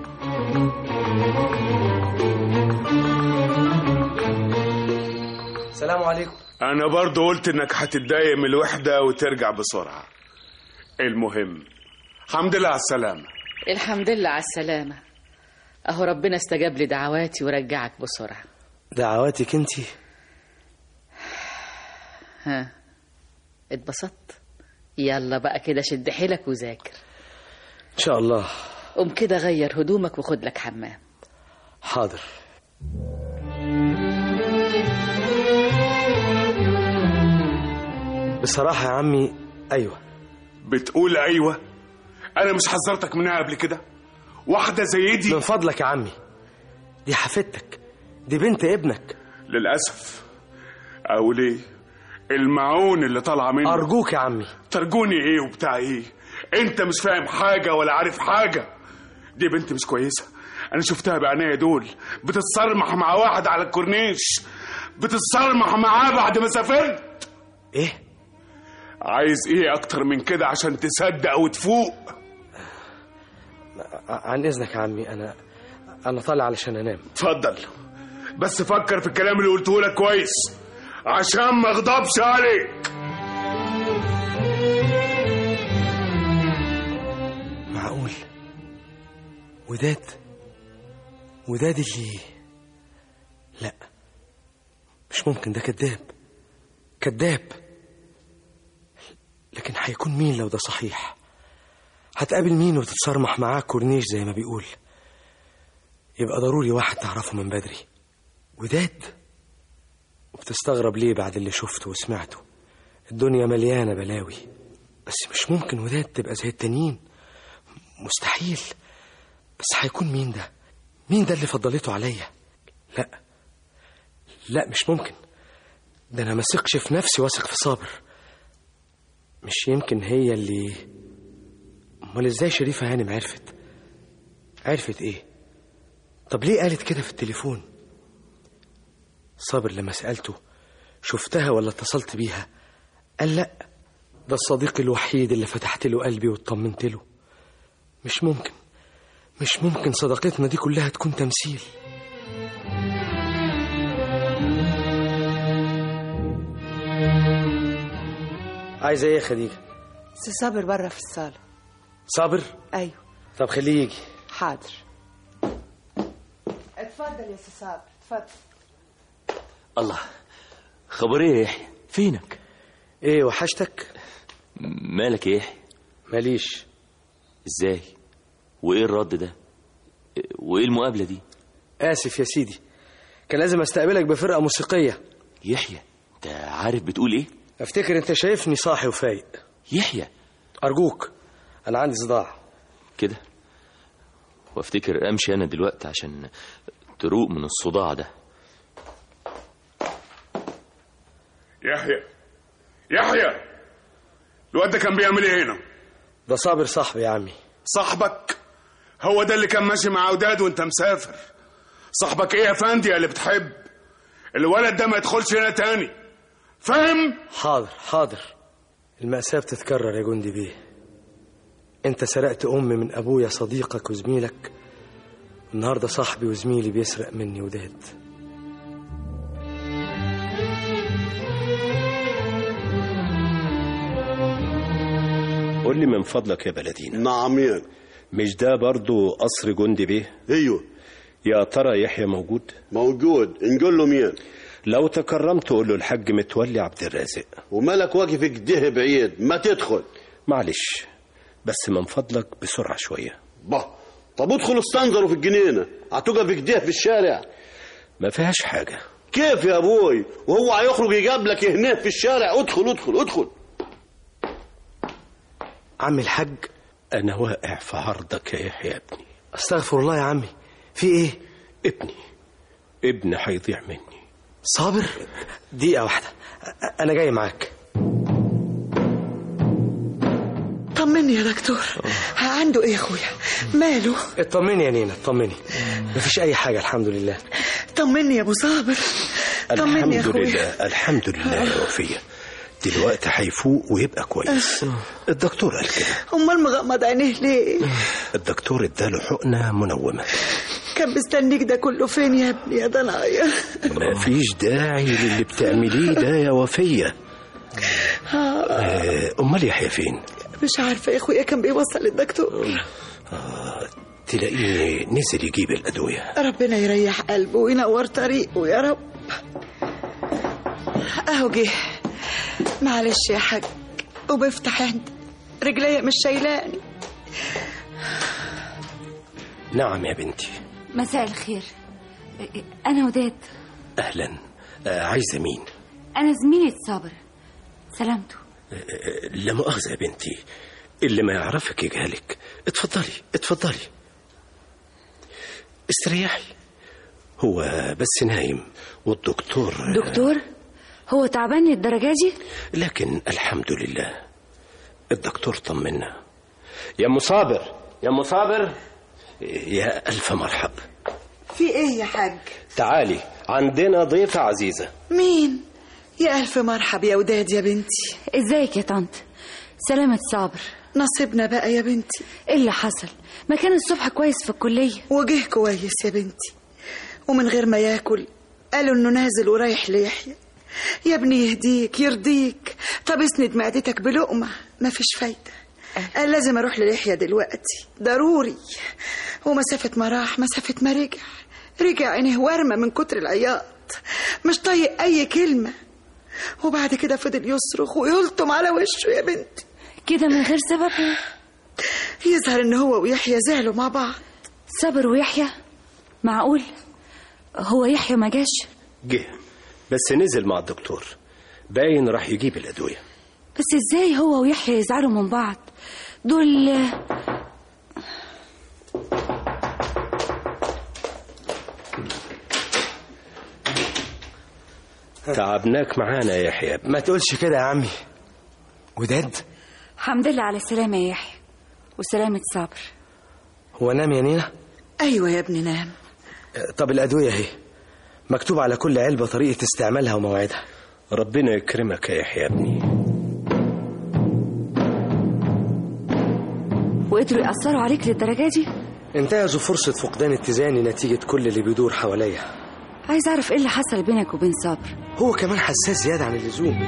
Speaker 3: السلام عليكم
Speaker 5: انا برضو قلت انك هتتضايق من الوحدة وترجع بسرعة المهم الحمد لله على السلامة
Speaker 7: الحمد لله على السلامة أهو ربنا استجاب لي دعواتي ورجعك بسرعة
Speaker 3: دعواتك انتي
Speaker 7: ها اتبسطت يلا بقى كده شد حيلك وذاكر
Speaker 3: إن شاء الله
Speaker 7: قوم كده غير هدومك وخد لك حمام
Speaker 3: حاضر بصراحة يا عمي أيوة
Speaker 5: بتقول ايوه انا مش حذرتك منها قبل كده واحدة زي دي
Speaker 3: من فضلك يا عمي دي حفيدتك دي بنت ابنك
Speaker 5: للأسف أو ليه المعون اللي طالعة منه
Speaker 3: أرجوك يا عمي
Speaker 5: ترجوني ايه وبتاع ايه انت مش فاهم حاجة ولا عارف حاجة دي بنت مش كويسة انا شفتها بعينيا دول بتتصرمح مع واحد على الكورنيش بتتصرمح معاه بعد ما سافرت
Speaker 3: ايه
Speaker 5: عايز ايه اكتر من كده عشان تصدق وتفوق
Speaker 3: ع- عن إذنك يا عمي أنا أنا طالع علشان أنام
Speaker 5: اتفضل بس فكر في الكلام اللي قلته لك كويس عشان ما اغضبش عليك
Speaker 3: معقول وداد وداد اللي لا مش ممكن ده كذاب كذاب لكن هيكون مين لو ده صحيح هتقابل مين وتتصرمح معاه كورنيش زي ما بيقول يبقى ضروري واحد تعرفه من بدري وداد وبتستغرب ليه بعد اللي شفته وسمعته الدنيا مليانة بلاوي بس مش ممكن وداد تبقى زي التانيين مستحيل بس هيكون مين ده مين ده اللي فضلته عليا لا لا مش ممكن ده انا ما ثقش في نفسي واثق في صابر مش يمكن هي اللي امال ازاي شريفه هانم عرفت عرفت ايه طب ليه قالت كده في التليفون صابر لما سالته شفتها ولا اتصلت بيها قال لا ده الصديق الوحيد اللي فتحت له قلبي واطمنت له مش ممكن مش ممكن صداقتنا دي كلها تكون تمثيل عايزة ايه يا خديجة؟
Speaker 6: سي صابر بره في الصالة
Speaker 3: صابر؟
Speaker 6: أيوه
Speaker 3: طب خليه يجي
Speaker 6: حاضر اتفضل يا سي صابر اتفضل
Speaker 8: الله خبر ايه يا يحيى فينك
Speaker 3: ايه وحشتك
Speaker 8: مالك يا يحيى
Speaker 3: ماليش
Speaker 8: ازاي وايه الرد ده وايه المقابله دي
Speaker 3: آسف يا سيدي كان لازم استقبلك بفرقة موسيقية
Speaker 8: يحيى انت عارف بتقول ايه
Speaker 3: افتكر انت شايفني صاحي وفايق
Speaker 8: يحيى
Speaker 3: ارجوك انا عندي صداع
Speaker 8: كده وافتكر امشي انا دلوقتي عشان تروق من الصداع ده
Speaker 5: يحيى يحيى الواد ده كان بيعمل ايه هنا
Speaker 3: ده صابر صاحبي يا عمي
Speaker 5: صاحبك هو ده اللي كان ماشي مع وداد وانت مسافر صاحبك ايه يا فندي اللي بتحب الولد ده ما يدخلش هنا تاني فاهم
Speaker 3: حاضر حاضر المأساة بتتكرر يا جندي بيه انت سرقت امي من ابويا صديقك وزميلك النهارده صاحبي وزميلي بيسرق مني وداد
Speaker 12: قول لي من فضلك يا بلدينا
Speaker 13: نعم يا
Speaker 12: مش ده برضو قصر جندي بيه
Speaker 13: ايوه
Speaker 12: يا ترى يحيى موجود
Speaker 13: موجود نقول له مين
Speaker 12: لو تكرمت قول له الحاج متولي عبد الرازق
Speaker 13: ومالك واقف كده بعيد ما تدخل
Speaker 12: معلش بس من فضلك بسرعة شوية
Speaker 13: bah طب ادخل استنظروا في الجنينة هتقف كده في الشارع
Speaker 12: ما فيهاش حاجة
Speaker 13: كيف يا ابوي وهو هيخرج يقابلك هنا في الشارع ادخل ادخل ادخل
Speaker 3: عمي الحاج
Speaker 12: أنا واقع في عرضك يا يحيى ابني
Speaker 3: استغفر الله يا عمي في ايه
Speaker 12: ابني ابني هيضيع مني
Speaker 3: صابر دقيقة واحدة أ- أنا جاي معاك
Speaker 6: طمني يا دكتور عنده ايه يا اخويا ماله
Speaker 3: اطمني يا نينا اطمني مفيش أي حاجة الحمد لله
Speaker 6: طمني يا ابو صابر طمني يا
Speaker 12: الحمد
Speaker 6: اخويا
Speaker 12: لله الحمد لله يا وفية دلوقتي هيفوق ويبقى كويس الدكتور قال كده
Speaker 6: امال مغمض عينيه ليه
Speaker 12: الدكتور اداله حقنة منومة
Speaker 6: كان مستنيك ده كله فين يا ابني يا ضنايا
Speaker 12: ما فيش داعي للي بتعمليه ده يا وفية آه، أمال يحيى فين؟
Speaker 6: مش عارفه يا اخويا كان بيوصل الدكتور
Speaker 12: آه، تلاقيه نزل يجيب الأدوية
Speaker 6: ربنا يريح قلبه وينور طريقه يا رب اهو جه معلش يا حاج وبفتح انت رجليا مش شايلاني
Speaker 12: نعم يا بنتي
Speaker 4: مساء الخير أنا وداد
Speaker 12: أهلا آه، عايزة مين؟
Speaker 4: أنا زميلة صابر سلامته
Speaker 12: آه، لا مؤاخذة يا بنتي اللي ما يعرفك يجهلك اتفضلي اتفضلي استريحي هو بس نايم والدكتور
Speaker 4: دكتور هو تعبان للدرجة دي
Speaker 12: لكن الحمد لله الدكتور طمنا يا مصابر يا مصابر يا ألف مرحب
Speaker 6: في ايه يا حاج
Speaker 12: تعالي عندنا ضيفة عزيزة
Speaker 6: مين يا الف مرحب يا وداد يا بنتي
Speaker 4: ازيك يا طنط سلامة صابر
Speaker 6: نصيبنا بقى يا بنتي
Speaker 4: ايه اللي حصل ما كان الصبح كويس في الكلية
Speaker 6: وجه كويس يا بنتي ومن غير ما ياكل قالوا انه نازل ورايح ليحيى يا ابني يهديك يرضيك طب اسند معدتك بلقمة مفيش فايدة قال لازم اروح ليحيى دلوقتي ضروري ومسافة ما راح مسافة ما رجع رجع عينيه ورمة من كتر العياط مش طايق اي كلمة وبعد كده فضل يصرخ ويلطم على وشه يا بنتي
Speaker 4: كده من غير سبب
Speaker 6: يظهر ان هو ويحيى زعلوا مع بعض
Speaker 4: صابر ويحيى معقول هو يحيى ما جاش
Speaker 12: جه بس نزل مع الدكتور باين راح يجيب الأدوية
Speaker 4: بس ازاي هو ويحيى يزعلوا من بعض دول
Speaker 12: تعبناك معانا يا يحيى
Speaker 3: ما تقولش كده يا عمي وداد
Speaker 4: الحمد لله على السلامة يا يحيى وسلامة صابر
Speaker 3: هو نام يا نينا
Speaker 6: ايوه يا ابني نام
Speaker 3: طب الأدوية اهي مكتوب على كل علبة طريقة استعمالها وموعدها
Speaker 12: ربنا يكرمك يا يحيى ابني
Speaker 4: وقدروا يأثروا عليك للدرجة دي
Speaker 3: انتهزوا فرصة فقدان اتزاني نتيجة كل اللي بيدور حواليا
Speaker 4: عايز أعرف إيه اللي حصل بينك وبين صابر
Speaker 3: هو كمان حساس زيادة عن اللزوم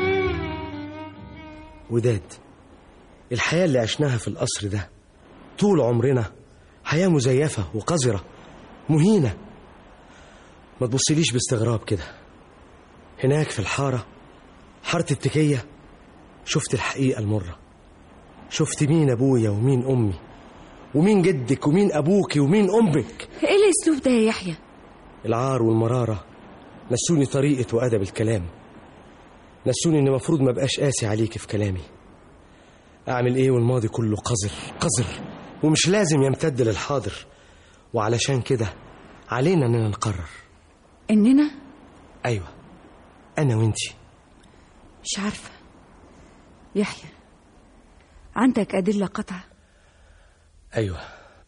Speaker 3: وداد الحياة اللي عشناها في القصر ده طول عمرنا حياة مزيفة وقذرة مهينة ما تبصليش باستغراب كده هناك في الحارة حارة التكية شفت الحقيقة المرة شفت مين أبويا ومين أمي ومين جدك ومين أبوك ومين أمك
Speaker 4: إيه الأسلوب ده يا يحيى
Speaker 3: العار والمرارة نسوني طريقة وأدب الكلام نسوني إن المفروض ما بقاش قاسي عليك في كلامي أعمل إيه والماضي كله قذر قذر ومش لازم يمتد للحاضر وعلشان كده علينا إننا نقرر
Speaker 4: إننا
Speaker 3: أيوة أنا وإنتي
Speaker 4: مش عارفة يحيى عندك أدلة قطعة
Speaker 3: أيوة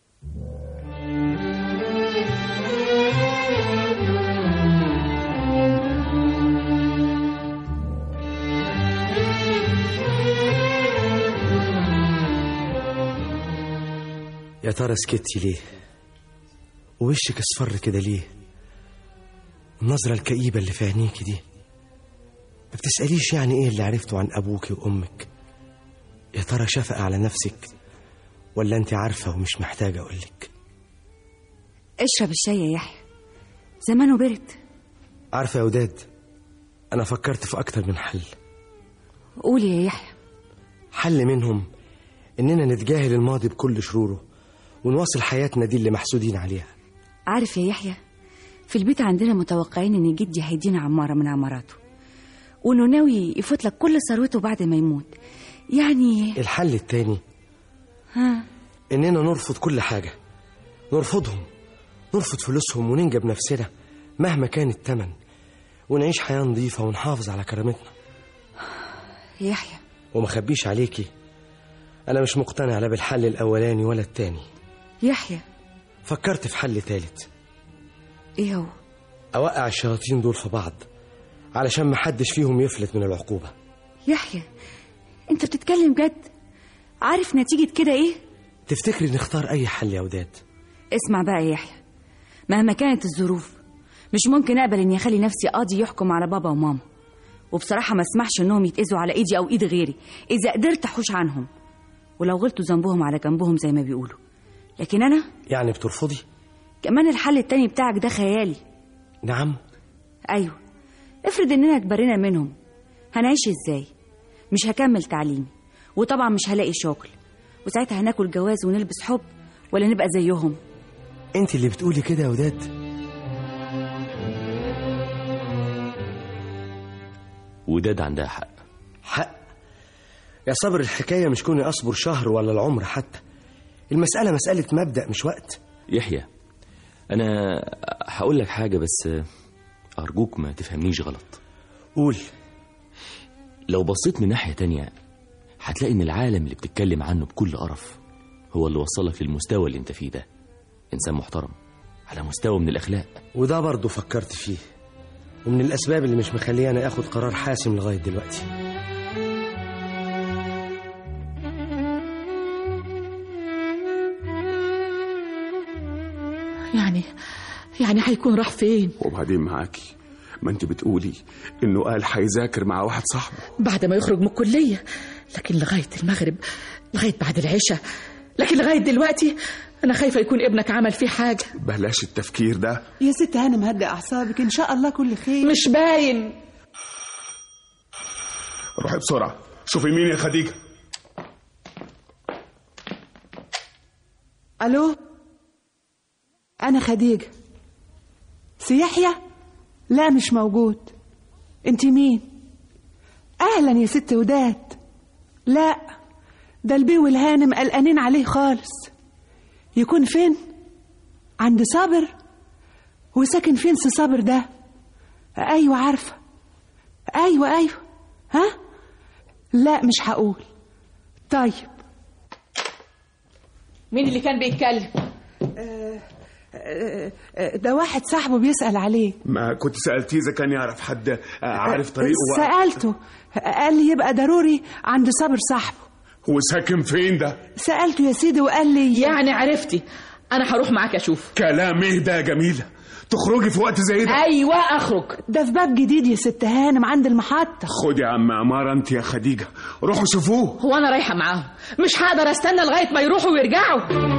Speaker 3: يا ترى سكتي ليه ووشك اصفر كده ليه النظرة الكئيبة اللي في عينيكي دي ما بتسأليش يعني ايه اللي عرفته عن أبوك وأمك يا ترى شفقة على نفسك ولا انت عارفة ومش محتاجة أقولك
Speaker 4: اشرب الشاي يا يحيى زمانه برد
Speaker 3: عارفة يا وداد أنا فكرت في أكتر من حل
Speaker 4: قول يا يحيى
Speaker 3: حل منهم إننا نتجاهل الماضي بكل شروره ونواصل حياتنا دي اللي محسودين عليها
Speaker 4: عارف يا يحيى في البيت عندنا متوقعين ان جدي هيدينا عمارة من عماراته وانه ناوي يفوت لك كل ثروته بعد ما يموت يعني
Speaker 3: الحل التاني
Speaker 4: ها
Speaker 3: إننا نرفض كل حاجة نرفضهم نرفض فلوسهم وننجب نفسنا مهما كان التمن ونعيش حياة نظيفة ونحافظ على كرامتنا
Speaker 4: يحيى
Speaker 3: وما خبيش عليكي أنا مش مقتنع لا بالحل الأولاني ولا التاني
Speaker 4: يحيى
Speaker 3: فكرت في حل تالت
Speaker 4: ايه هو
Speaker 3: أوقع الشياطين دول في بعض علشان محدش فيهم يفلت من العقوبة
Speaker 4: يحيى انت بتتكلم جد عارف نتيجة كده ايه
Speaker 3: تفتكري نختار أي حل يا وداد
Speaker 4: اسمع بقى يا يحيى مهما كانت الظروف مش ممكن اقبل اني اخلي نفسي قاضي يحكم على بابا وماما وبصراحة ما اسمحش انهم يتأذوا على ايدي او ايد غيري اذا قدرت احوش عنهم ولو غلطوا ذنبهم على جنبهم زي ما بيقولوا لكن انا
Speaker 3: يعني بترفضي
Speaker 4: كمان الحل التاني بتاعك ده خيالي
Speaker 3: نعم
Speaker 4: ايوه افرض اننا اتبرينا منهم هنعيش ازاي مش هكمل تعليمي وطبعا مش هلاقي شغل وساعتها هناكل جواز ونلبس حب ولا نبقى زيهم
Speaker 3: انت اللي بتقولي كده يا وداد
Speaker 8: وداد عندها حق
Speaker 3: حق يا صبر الحكاية مش كوني أصبر شهر ولا العمر حتى المسألة مسألة مبدأ مش وقت
Speaker 8: يحيى انا هقول لك حاجه بس ارجوك ما تفهمنيش غلط
Speaker 3: قول
Speaker 8: لو بصيت من ناحيه تانية هتلاقي ان العالم اللي بتتكلم عنه بكل قرف هو اللي وصلك للمستوى اللي انت فيه ده انسان محترم على مستوى من الاخلاق
Speaker 3: وده برضه فكرت فيه ومن الأسباب اللي مش مخلياني أخد قرار حاسم لغاية دلوقتي
Speaker 10: يعني يعني هيكون راح فين
Speaker 5: وبعدين معاكي ما انت بتقولي انه قال هيذاكر مع واحد صاحبه
Speaker 10: بعد ما يخرج من الكلية لكن لغاية المغرب لغاية بعد العشاء لكن لغاية دلوقتي أنا خايفة يكون ابنك عمل فيه حاجة
Speaker 5: بلاش التفكير ده
Speaker 6: يا ست هانم هدي أعصابك إن شاء الله كل خير
Speaker 10: مش باين
Speaker 5: روحي بسرعة شوفي مين يا خديجة
Speaker 6: ألو أنا خديجة سي يحيى لا مش موجود أنت مين أهلا يا ست وداد لا ده البي والهانم قلقانين عليه خالص يكون فين عند صابر هو ساكن فين سي صابر ده ايوه عارفه ايوه ايوه ها لا مش هقول طيب
Speaker 10: مين اللي كان بيتكلم
Speaker 6: ده واحد صاحبه بيسأل عليه
Speaker 5: ما كنت سألتيه إذا كان يعرف حد آه، عارف طريقه و-
Speaker 6: سألته قال لي يبقى ضروري عند صابر صاحبه
Speaker 5: هو ساكن فين ده
Speaker 6: سألته يا سيدي وقال لي
Speaker 10: يعني عرفتي أنا هروح معاك أشوف
Speaker 5: كلام ايه ده يا جميلة تخرجي في وقت زي ده
Speaker 10: أيوة أخرج
Speaker 6: ده في باب جديد يا ست هانم عند المحطة
Speaker 5: خدي يا عم عمارة انت يا خديجة روحوا شوفوه
Speaker 10: هو أنا رايحة معاهم مش هقدر أستنى لغاية ما يروحوا ويرجعوا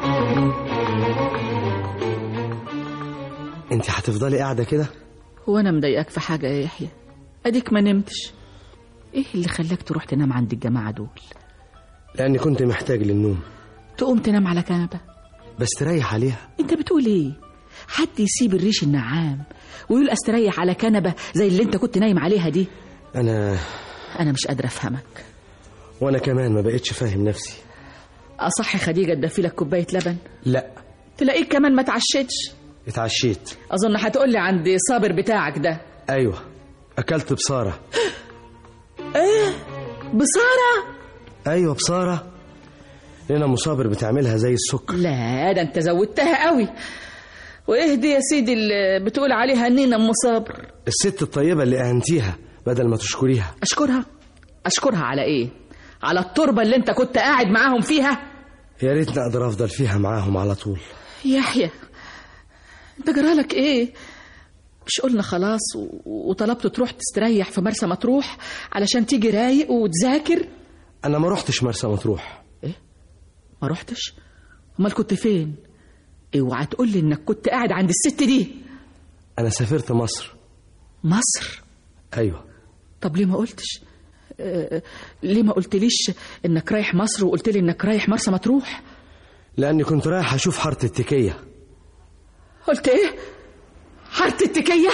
Speaker 3: انت هتفضلي قاعدة كده
Speaker 10: هو أنا مضايقاك في حاجة يا يحيى أديك ما نمتش إيه اللي خلاك تروح تنام عند الجماعة دول
Speaker 3: لأني كنت محتاج للنوم
Speaker 10: تقوم تنام على كنبة
Speaker 3: بس تريح عليها
Speaker 10: أنت بتقول إيه حد يسيب الريش النعام
Speaker 7: ويقول استريح على كنبة زي اللي انت كنت نايم عليها دي
Speaker 3: انا
Speaker 7: انا مش قادرة افهمك
Speaker 3: وانا كمان ما بقتش فاهم نفسي
Speaker 7: اصح خديجة تدفي لك كوباية لبن
Speaker 3: لا
Speaker 7: تلاقيك كمان ما تعشتش
Speaker 3: اتعشيت
Speaker 7: اظن هتقولي عند صابر بتاعك ده
Speaker 3: ايوه اكلت بصاره
Speaker 7: ايه بصارة
Speaker 3: ايوه بصاره لنا مصابر بتعملها زي السكر
Speaker 7: لا ده انت زودتها قوي وايه دي يا سيدي اللي بتقول عليها نينا ام صابر
Speaker 3: الست الطيبه اللي اهنتيها بدل ما تشكريها
Speaker 7: اشكرها اشكرها على ايه على التربة اللي انت كنت قاعد معاهم فيها
Speaker 3: يا ريتني اقدر افضل فيها معاهم على طول
Speaker 7: يحيى انت جرالك ايه مش قلنا خلاص و- وطلبت تروح تستريح في مرسى مطروح علشان تيجي رايق وتذاكر
Speaker 3: انا ما رحتش مرسى مطروح
Speaker 7: ما رحتش امال كنت فين اوعى تقول لي انك كنت قاعد عند الست دي
Speaker 3: انا سافرت مصر
Speaker 7: مصر
Speaker 3: ايوه
Speaker 7: طب ليه ما قلتش آه، ليه ما قلتليش انك رايح مصر وقلت لي انك رايح مرسى مطروح
Speaker 3: لاني كنت رايح اشوف حاره التكيه
Speaker 7: قلت ايه حاره التكيه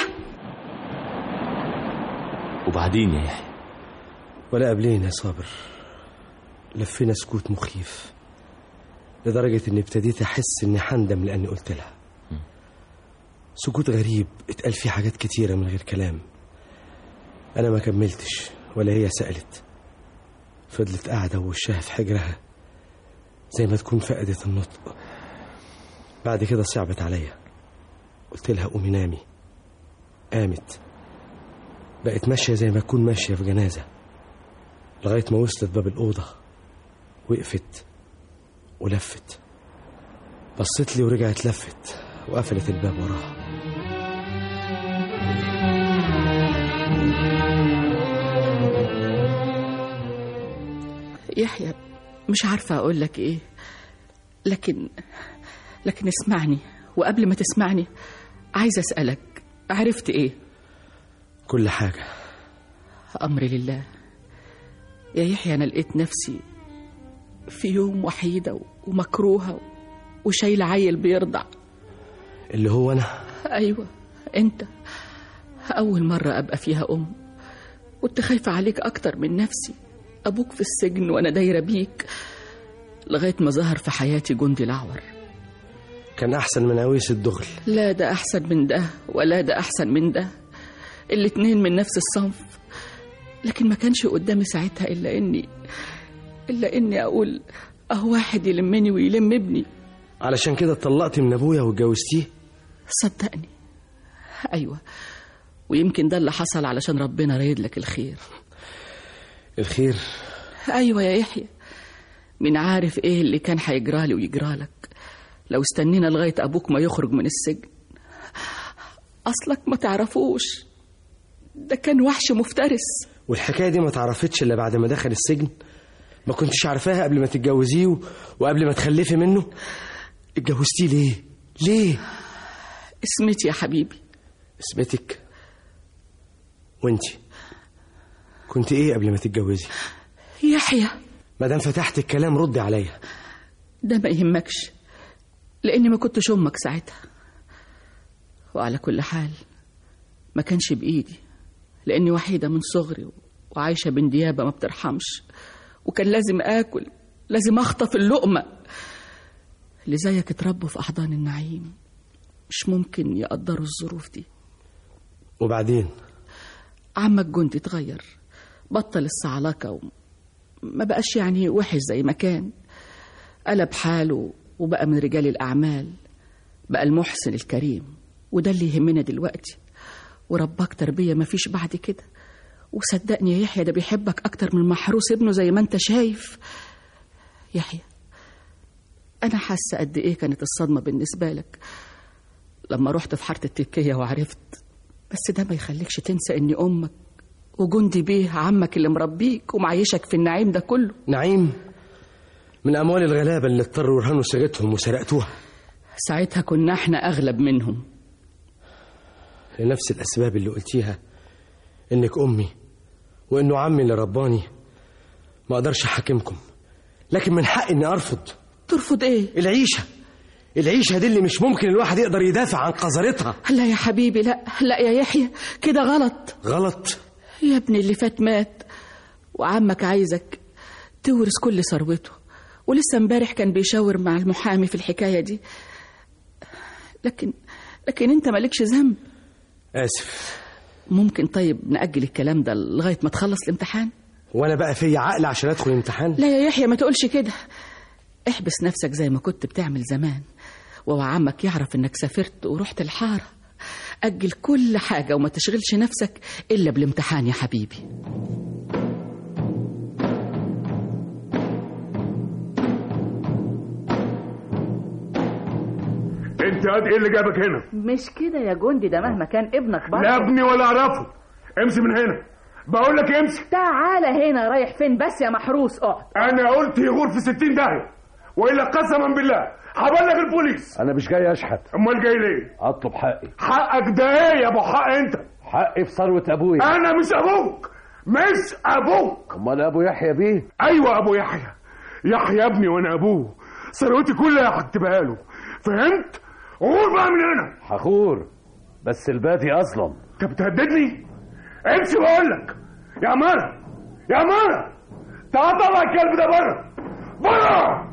Speaker 8: وبعدين يا يحيى
Speaker 3: ولا قبلين يا صابر لفينا سكوت مخيف لدرجة إني ابتديت أحس إني حندم لأني قلت لها سكوت غريب اتقال فيه حاجات كتيرة من غير كلام أنا ما كملتش ولا هي سألت فضلت قاعدة ووشها في حجرها زي ما تكون فقدت النطق بعد كده صعبت عليا قلت لها قومي نامي قامت بقت ماشية زي ما تكون ماشية في جنازة لغاية ما وصلت باب الأوضة وقفت ولفت بصت لي ورجعت لفت وقفلت الباب وراها
Speaker 7: يحيى مش عارفة أقول لك إيه لكن لكن اسمعني وقبل ما تسمعني عايزة أسألك عرفت إيه
Speaker 3: كل حاجة
Speaker 7: أمري لله يا يحيى أنا لقيت نفسي في يوم وحيدة ومكروهة وشايلة عيل بيرضع
Speaker 3: اللي هو أنا
Speaker 7: أيوة أنت أول مرة أبقى فيها أم كنت خايفة عليك أكتر من نفسي أبوك في السجن وأنا دايرة بيك لغاية ما ظهر في حياتي جندي الأعور
Speaker 3: كان أحسن من عويس الدغل
Speaker 7: لا ده أحسن من ده ولا ده أحسن من ده الاتنين من نفس الصنف لكن ما كانش قدامي ساعتها إلا إني إلا إني أقول أهو واحد يلمني ويلم ابني
Speaker 3: علشان كده اتطلقت من أبويا واتجوزتيه
Speaker 7: صدقني أيوة ويمكن ده اللي حصل علشان ربنا رايد لك الخير
Speaker 3: الخير
Speaker 7: أيوة يا يحيى من عارف إيه اللي كان هيجرالي ويجرالك لو استنينا لغاية أبوك ما يخرج من السجن أصلك ما تعرفوش ده كان وحش مفترس
Speaker 3: والحكاية دي ما تعرفتش إلا بعد ما دخل السجن ما كنتش عارفاها قبل ما تتجوزيه و- وقبل ما تخلفي منه اتجوزتيه ليه ليه
Speaker 7: اسمتي يا حبيبي
Speaker 3: اسمتك وانتي كنت ايه قبل ما تتجوزي
Speaker 7: يحيى
Speaker 3: ما دام فتحت الكلام ردي عليا
Speaker 7: ده ما يهمكش لاني ما كنتش امك ساعتها وعلى كل حال ما كانش بايدي لاني وحيده من صغري وعايشه بين ديابه ما بترحمش وكان لازم اكل لازم اخطف اللقمه اللي زيك اتربوا في احضان النعيم مش ممكن يقدروا الظروف دي
Speaker 3: وبعدين
Speaker 7: عمك جندي اتغير بطل الصعلكة وما بقاش يعني وحش زي ما كان قلب حاله وبقى من رجال الأعمال بقى المحسن الكريم وده اللي يهمنا دلوقتي ورباك تربية ما فيش بعد كده وصدقني يا يحيى ده بيحبك أكتر من محروس ابنه زي ما انت شايف يحيى أنا حاسة قد إيه كانت الصدمة بالنسبة لك لما رحت في حارة التكية وعرفت بس ده ما يخليكش تنسى إني أمك وجندي بيه عمك اللي مربيك ومعيشك في النعيم ده كله
Speaker 3: نعيم من أموال الغلابة اللي اضطروا يرهنوا سيرتهم وسرقتوها
Speaker 7: ساعتها كنا احنا أغلب منهم
Speaker 3: لنفس الأسباب اللي قلتيها إنك أمي وإنه عمي اللي رباني ما أقدرش أحاكمكم لكن من حقي إني أرفض
Speaker 7: ترفض إيه؟
Speaker 3: العيشة العيشة دي اللي مش ممكن الواحد يقدر يدافع عن قذرتها
Speaker 7: لا يا حبيبي لا لا يا يحيى كده غلط
Speaker 3: غلط
Speaker 7: يا ابني اللي فات مات وعمك عايزك تورث كل ثروته ولسه امبارح كان بيشاور مع المحامي في الحكاية دي لكن لكن انت مالكش ذنب
Speaker 3: آسف
Speaker 7: ممكن طيب نأجل الكلام ده لغاية ما تخلص الامتحان
Speaker 3: وأنا بقى في عقل عشان أدخل الامتحان
Speaker 7: لا يا يحيى ما تقولش كده احبس نفسك زي ما كنت بتعمل زمان وعمك يعرف انك سافرت ورحت الحارة أجل كل حاجة وما تشغلش نفسك إلا بالامتحان يا حبيبي
Speaker 5: انت قد ايه اللي جابك هنا
Speaker 14: مش كده يا جندي ده مهما كان ابنك برضه
Speaker 5: لا ابني ولا اعرفه امشي من هنا بقول لك امشي
Speaker 14: تعالى هنا رايح فين بس يا محروس اقعد
Speaker 5: انا قلت يغور في 60 داهيه والا قسما بالله هبلغ البوليس
Speaker 15: انا مش جاي اشحت
Speaker 5: امال جاي ليه
Speaker 15: اطلب حقي
Speaker 5: حقك ده ايه يا ابو حق انت
Speaker 15: حقي في ثروه ابويا
Speaker 5: انا مش ابوك مش ابوك
Speaker 15: امال ابو يحيى بيه
Speaker 5: ايوه ابو يحيى يحيى ابني وانا ابوه ثروتي كلها هكتبها له فهمت غور بقى من هنا
Speaker 15: هخور بس البادي اظلم
Speaker 5: انت بتهددني امشي بقول لك يا مانا يا مانا تعال طلع الكلب ده بره بره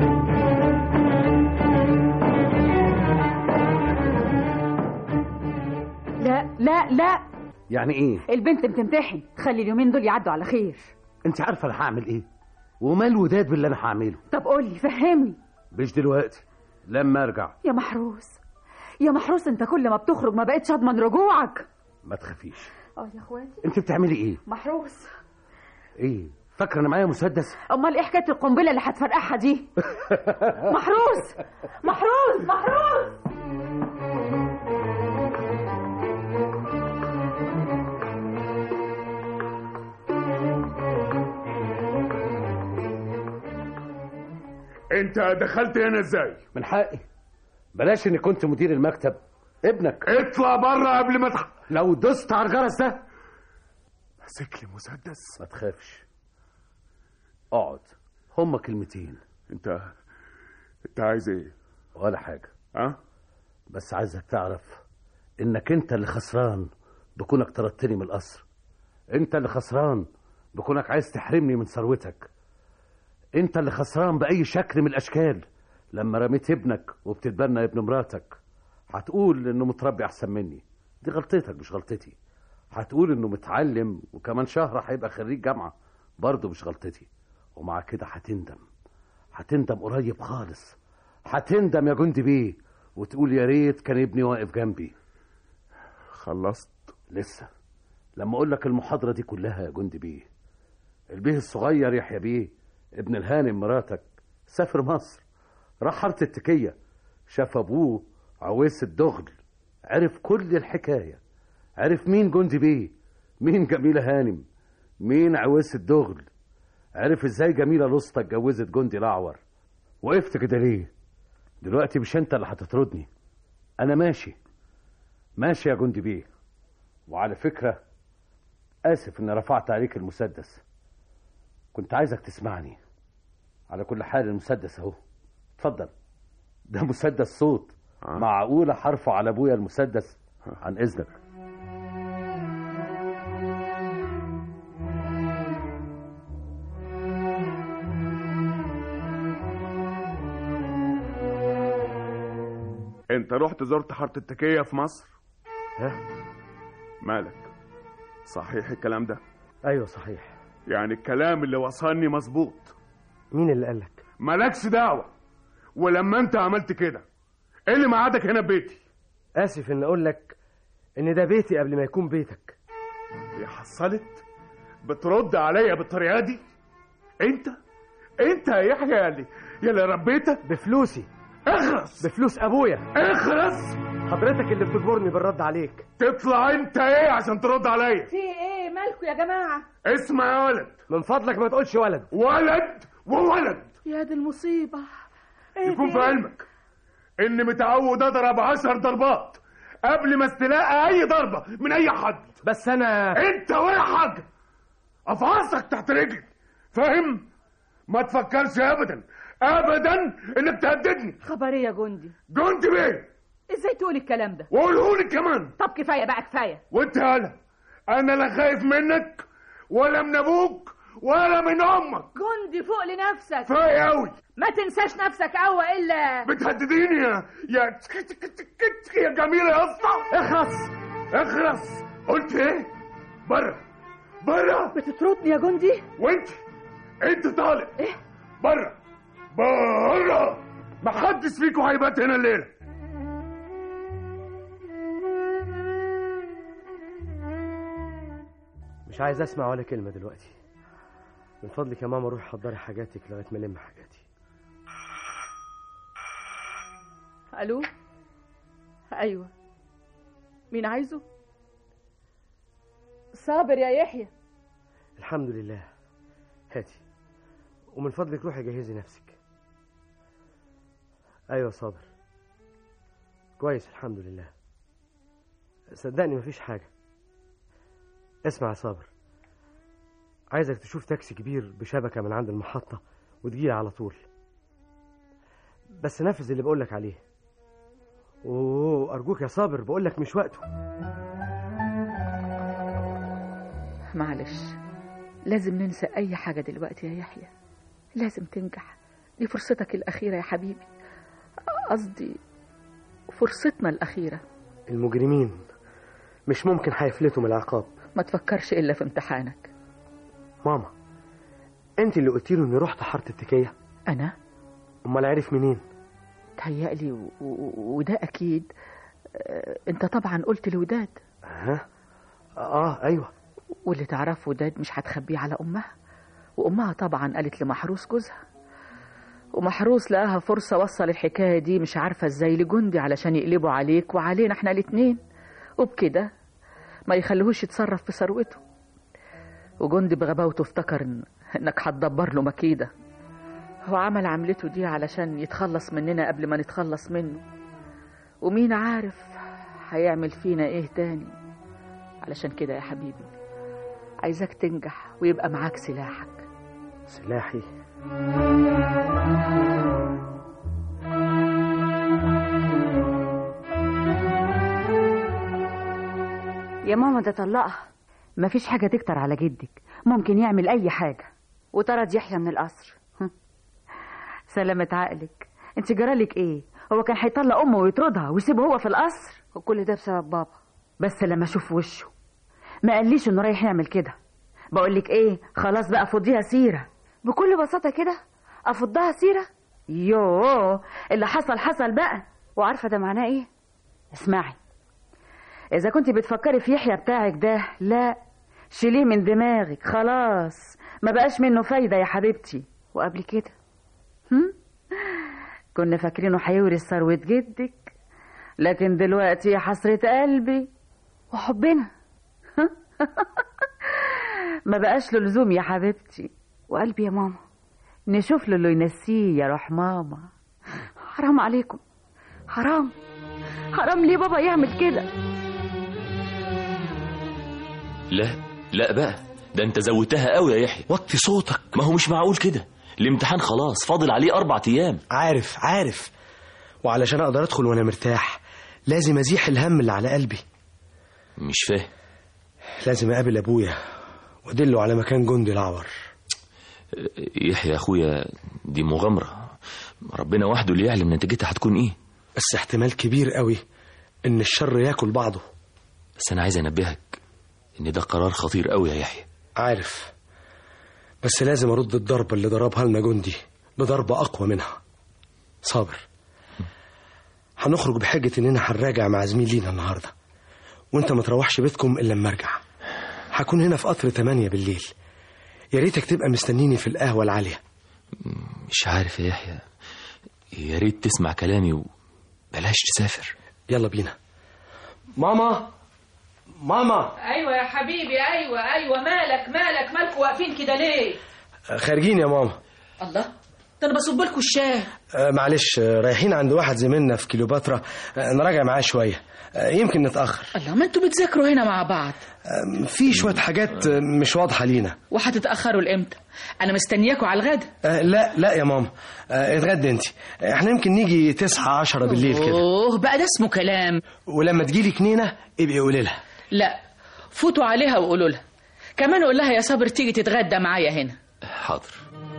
Speaker 14: لا لا لا
Speaker 12: يعني ايه
Speaker 14: البنت بتمتحن خلي اليومين دول يعدوا على خير
Speaker 12: انت عارفه انا هعمل ايه ومال وداد باللي انا هعمله
Speaker 14: طب قول لي فهمني
Speaker 12: مش دلوقتي لما ارجع
Speaker 14: يا محروس يا محروس انت كل ما بتخرج ما بقتش اضمن رجوعك
Speaker 12: ما تخافيش
Speaker 14: اه يا اخواتي
Speaker 12: انت بتعملي ايه
Speaker 14: محروس
Speaker 12: ايه فاكره انا معايا مسدس
Speaker 14: امال ايه حكايه القنبله اللي هتفرقعها دي محروس محروس محروس
Speaker 5: انت دخلت هنا ازاي
Speaker 12: من حقي بلاش اني كنت مدير المكتب ابنك
Speaker 5: اطلع بره قبل ما تح...
Speaker 12: لو دست على الجرس ده
Speaker 5: ماسك لي مسدس
Speaker 12: ما تخافش اقعد هما كلمتين
Speaker 5: انت انت عايز ايه
Speaker 12: ولا حاجه
Speaker 5: ها
Speaker 12: بس عايزك تعرف انك انت اللي خسران بكونك طردتني من القصر انت اللي خسران بكونك عايز تحرمني من ثروتك انت اللي خسران باي شكل من الاشكال لما رميت ابنك وبتتبنى ابن مراتك هتقول انه متربي احسن مني دي غلطتك مش غلطتي هتقول انه متعلم وكمان شهر هيبقى خريج جامعه برضه مش غلطتي ومع كده هتندم هتندم قريب خالص هتندم يا جندي بيه وتقول يا ريت كان ابني واقف جنبي
Speaker 5: خلصت
Speaker 12: لسه لما اقول لك المحاضره دي كلها يا جندي بيه البيه الصغير يحيى بيه ابن الهانم مراتك سافر مصر راح حاره التكيه شاف ابوه عويس الدغل عرف كل الحكايه عرف مين جندي بيه مين جميله هانم مين عويس الدغل عرف ازاي جميله الوسطى اتجوزت جندي الاعور وقفت كده ليه دلوقتي مش انت اللي هتطردني انا ماشي ماشي يا جندي بيه وعلى فكره اسف اني رفعت عليك المسدس كنت عايزك تسمعني على كل حال المسدس اهو اتفضل ده مسدس صوت معقوله حرفه على ابويا المسدس عن اذنك
Speaker 5: انت رحت زرت حاره التكيه في مصر
Speaker 12: ها
Speaker 5: مالك صحيح الكلام ده
Speaker 3: ايوه صحيح
Speaker 5: يعني الكلام اللي وصلني مظبوط
Speaker 3: مين اللي قالك
Speaker 5: مالكش دعوه ولما انت عملت كده ايه اللي معادك هنا ببيتي
Speaker 3: اسف ان اقول لك ان ده بيتي قبل ما يكون بيتك
Speaker 5: يا حصلت بترد عليا بالطريقه دي انت انت يا يحيى يا اللي يا اللي ربيتك
Speaker 3: بفلوسي
Speaker 5: اخرس
Speaker 3: بفلوس ابويا
Speaker 5: اخرس
Speaker 3: حضرتك اللي بتجبرني بالرد عليك
Speaker 5: تطلع انت ايه عشان ترد عليا
Speaker 14: في ايه مالكوا يا جماعه
Speaker 5: اسمع يا ولد
Speaker 3: من فضلك ما تقولش ولد
Speaker 5: ولد وولد
Speaker 7: يا دي المصيبه
Speaker 5: يكون في علمك اني متعود اضرب عشر ضربات قبل ما استلاقى اي ضربه من اي حد
Speaker 3: بس انا
Speaker 5: انت ولا حاجه افعصك تحت رجلي فاهم ما تفكرش ابدا ابدا انك تهددني
Speaker 14: خبر ايه يا جندي
Speaker 5: جندي بيه
Speaker 14: ازاي تقول الكلام ده
Speaker 5: وقولهولي كمان
Speaker 14: طب كفايه بقى كفايه
Speaker 5: وانت هلا انا لا خايف منك ولا من ابوك ولا من امك
Speaker 14: جندي فوق لنفسك
Speaker 5: كفايه قوي
Speaker 14: ما تنساش نفسك قوي الا
Speaker 5: بتهدديني يا يا يا جميله يا اسطى
Speaker 14: اخرس
Speaker 5: اخرس قلت ايه بره بره
Speaker 14: بتطردني يا جندي
Speaker 5: وانت انت طالع ايه بره بره ما حدش فيكم هيبات هنا الليله
Speaker 3: مش عايز اسمع ولا كلمه دلوقتي من فضلك يا ماما روحي حضري حاجاتك لغايه ما الم حاجاتي
Speaker 14: الو ايوه مين عايزه صابر يا يحيى
Speaker 3: الحمد لله هاتي ومن فضلك روحي جهزي نفسك ايوه صابر كويس الحمد لله صدقني مفيش حاجه اسمع يا صابر عايزك تشوف تاكسي كبير بشبكه من عند المحطه وتجيلي على طول بس نفذ اللي بقولك عليه اوه ارجوك يا صابر بقولك مش وقته
Speaker 14: معلش لازم ننسى اي حاجه دلوقتي يا يحيى لازم تنجح دي فرصتك الاخيره يا حبيبي قصدي فرصتنا الاخيره
Speaker 3: المجرمين مش ممكن هيفلتوا من العقاب
Speaker 14: ما تفكرش الا في امتحانك
Speaker 3: ماما انت اللي قلتي له اني رحت حاره التكيه
Speaker 14: انا
Speaker 3: امال عرف منين
Speaker 14: تهيألي و... و... وده اكيد آه، انت طبعا قلت لوداد
Speaker 3: ها اه ايوه
Speaker 14: واللي تعرفه وداد مش هتخبيه على امها وامها طبعا قالت لمحروس جوزها ومحروس لقاها فرصة وصل الحكاية دي مش عارفة ازاي لجندي علشان يقلبوا عليك وعلينا احنا الاتنين وبكده ما يخليهوش يتصرف في ثروته وجندي بغباوته افتكر إن انك هتدبر له مكيدة هو عمل عملته دي علشان يتخلص مننا قبل ما نتخلص منه ومين عارف هيعمل فينا ايه تاني علشان كده يا حبيبي عايزك تنجح ويبقى معاك سلاحك
Speaker 3: سلاحي
Speaker 4: يا ماما ده طلقها مفيش حاجة تكتر على جدك ممكن يعمل أي حاجة وطرد يحيى من القصر هم. سلامة عقلك انت جرالك ايه هو كان هيطلق امه ويطردها ويسيبه هو في القصر وكل ده بسبب بابا بس لما اشوف وشه ما قاليش انه رايح يعمل كده بقولك ايه خلاص بقى فضيها سيرة بكل بساطة كده افضها سيرة يوه اللي حصل حصل بقى وعارفة ده معناه ايه اسمعي إذا كنت بتفكري في يحيى بتاعك ده لا شيليه من دماغك خلاص ما بقاش منه فايدة يا حبيبتي وقبل كده هم؟ كنا فاكرينه هيورث ثروة جدك لكن دلوقتي يا حسرة قلبي وحبنا ما بقاش له لزوم يا حبيبتي وقلبي يا ماما نشوف له اللي ينسيه يا روح ماما حرام عليكم حرام حرام ليه بابا يعمل كده
Speaker 8: لا لا بقى ده انت زودتها قوي يا يحيى
Speaker 3: وطي صوتك
Speaker 8: ما هو مش معقول كده الامتحان خلاص فاضل عليه اربع ايام
Speaker 3: عارف عارف وعلشان اقدر ادخل وانا مرتاح لازم ازيح الهم اللي على قلبي
Speaker 8: مش فاهم
Speaker 3: لازم اقابل ابويا وادله على مكان جندي العور
Speaker 8: يحيى يا اخويا دي مغامره ربنا وحده اللي يعلم نتيجتها هتكون ايه
Speaker 3: بس احتمال كبير قوي ان الشر ياكل بعضه
Speaker 8: بس انا عايز انبهك ان ده قرار خطير قوي يا يحيى
Speaker 3: عارف بس لازم ارد الضربه اللي ضربها لنا جندي بضربه اقوى منها صابر هنخرج بحجه اننا هنراجع مع زميل لينا النهارده وانت ما تروحش بيتكم الا لما ارجع هكون هنا في قطر 8 بالليل يا ريتك تبقى مستنيني في القهوه العاليه
Speaker 8: مش عارف يا يحيى يا ريت تسمع كلامي وبلاش تسافر
Speaker 3: يلا بينا ماما ماما
Speaker 14: ايوه يا حبيبي ايوه ايوه مالك مالك مالكوا واقفين كده ليه
Speaker 3: خارجين يا ماما
Speaker 14: الله ده انا بصب لكم الشاي
Speaker 3: آه معلش آه، رايحين عند واحد زميلنا في كليوباترا آه نراجع معاه شويه آه يمكن نتاخر
Speaker 14: الله ما انتوا بتذاكروا هنا مع بعض
Speaker 3: آه في شويه حاجات آه مش واضحه لينا
Speaker 14: وهتتاخروا لامتى انا مستنياكوا على الغدا
Speaker 3: آه لا لا يا ماما آه اتغدى انت آه احنا يمكن نيجي تسعة عشرة بالليل كده
Speaker 14: اوه بقى ده اسمه كلام
Speaker 3: ولما تجيلي كنينه ابقي قولي لها
Speaker 14: لا فوتوا عليها وقولوا لها كمان قول لها يا صابر تيجي تتغدى معايا هنا
Speaker 8: حاضر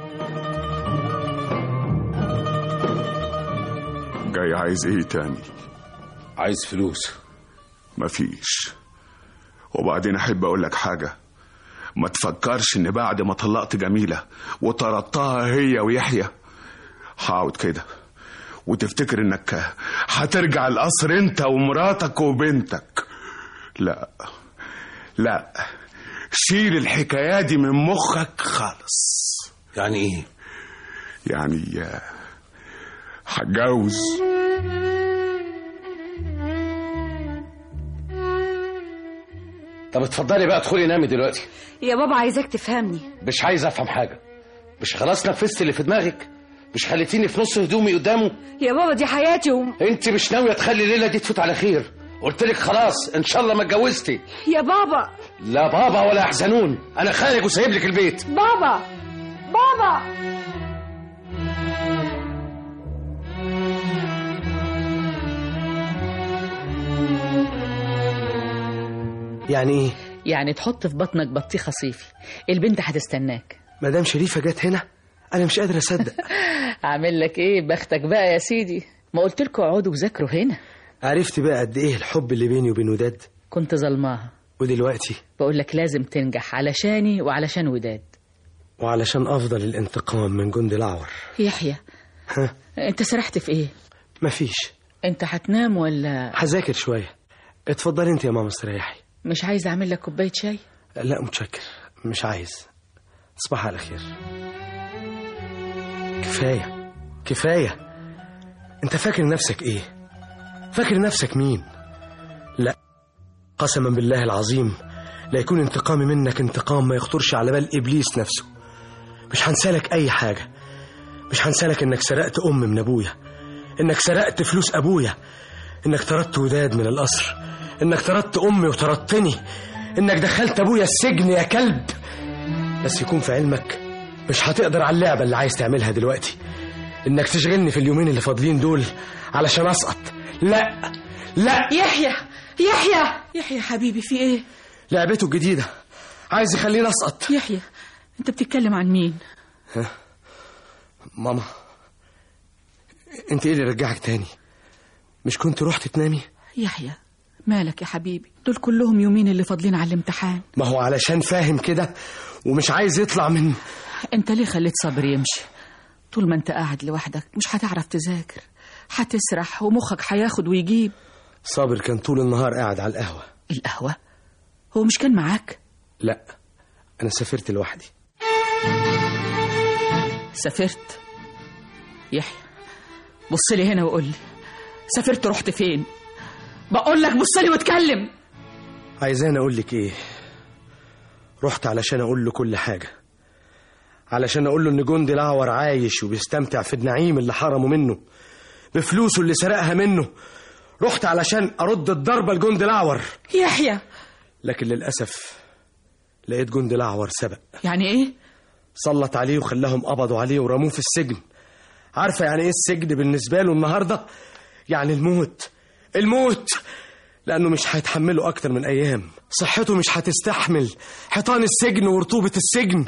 Speaker 5: جاي عايز ايه تاني
Speaker 12: عايز فلوس
Speaker 5: مفيش وبعدين احب اقول لك حاجه ما تفكرش ان بعد ما طلقت جميله وطردتها هي ويحيى هقعد كده وتفتكر انك هترجع القصر انت ومراتك وبنتك لا لا شيل الحكايه دي من مخك خالص
Speaker 12: يعني ايه
Speaker 5: يعني آه، هتجوز
Speaker 12: طب اتفضلي بقى ادخلي نامي دلوقتي
Speaker 4: يا بابا عايزاك تفهمني
Speaker 12: مش عايز افهم حاجه مش خلاص نفذت اللي في دماغك مش خليتيني في نص هدومي قدامه
Speaker 4: يا بابا دي حياتي و...
Speaker 12: انت مش ناويه تخلي الليله دي تفوت على خير قلت لك خلاص ان شاء الله ما اتجوزتي
Speaker 4: يا بابا
Speaker 12: لا بابا ولا يحزنون انا خارج وسايب لك البيت
Speaker 4: بابا بابا
Speaker 3: يعني ايه
Speaker 14: يعني تحط في بطنك بطيخه صيفي البنت هتستناك
Speaker 3: مدام شريفه جت هنا انا مش قادر اصدق
Speaker 14: اعمل لك ايه بختك بقى يا سيدي ما قلت لكم اقعدوا وذاكروا هنا
Speaker 3: عرفت بقى قد ايه الحب اللي بيني وبين وداد
Speaker 14: كنت ظلماها
Speaker 3: ودلوقتي
Speaker 14: بقول لك لازم تنجح علشاني وعلشان وداد
Speaker 3: وعلشان افضل الانتقام من جند العور
Speaker 14: يحيى
Speaker 3: ها
Speaker 14: انت سرحت في ايه
Speaker 3: مفيش
Speaker 14: انت هتنام ولا
Speaker 3: هذاكر شويه اتفضلي انت يا ماما استريحي
Speaker 14: مش عايز اعمل لك كوبايه شاي
Speaker 3: لا متشكر مش عايز تصبح على خير كفايه كفايه انت فاكر نفسك ايه فاكر نفسك مين لا قسما بالله العظيم لا يكون انتقامي منك انتقام ما يخطرش على بال ابليس نفسه مش هنسالك اي حاجه مش هنسالك انك سرقت ام من ابويا انك سرقت فلوس ابويا انك طردت وداد من القصر انك طردت امي وطردتني انك دخلت ابويا السجن يا كلب بس يكون في علمك مش هتقدر على اللعبه اللي عايز تعملها دلوقتي انك تشغلني في اليومين اللي فاضلين دول علشان اسقط لا لا
Speaker 14: يحيى يحيى يحيى حبيبي في ايه
Speaker 3: لعبته الجديده عايز يخليني اسقط
Speaker 14: يحيى انت بتتكلم عن مين
Speaker 3: ها ماما انت ايه اللي رجعك تاني مش كنت رحت تنامي
Speaker 14: يحيى مالك يا حبيبي دول كلهم يومين اللي فاضلين على الامتحان
Speaker 3: ما هو علشان فاهم كده ومش عايز يطلع من
Speaker 14: انت ليه خليت صبر يمشي طول ما انت قاعد لوحدك مش هتعرف تذاكر هتسرح ومخك هياخد ويجيب
Speaker 3: صابر كان طول النهار قاعد على القهوه
Speaker 14: القهوه هو مش كان معاك
Speaker 3: لا انا سافرت لوحدي
Speaker 14: سافرت يحيى بص لي هنا وقول لي سافرت رحت فين بقول لك بص لي واتكلم
Speaker 3: عايزاني اقول لك ايه رحت علشان اقول له كل حاجه علشان اقول له ان جندي الاعور عايش وبيستمتع في النعيم اللي حرمه منه بفلوسه اللي سرقها منه رحت علشان ارد الضربه لجندي الاعور
Speaker 14: يحيى
Speaker 3: لكن للاسف لقيت جندي الاعور سبق
Speaker 14: يعني ايه
Speaker 3: سلط عليه وخلاهم قبضوا عليه ورموه في السجن عارفه يعني ايه السجن بالنسبه له النهارده يعني الموت الموت لانه مش هيتحمله اكتر من ايام صحته مش هتستحمل حيطان السجن ورطوبه السجن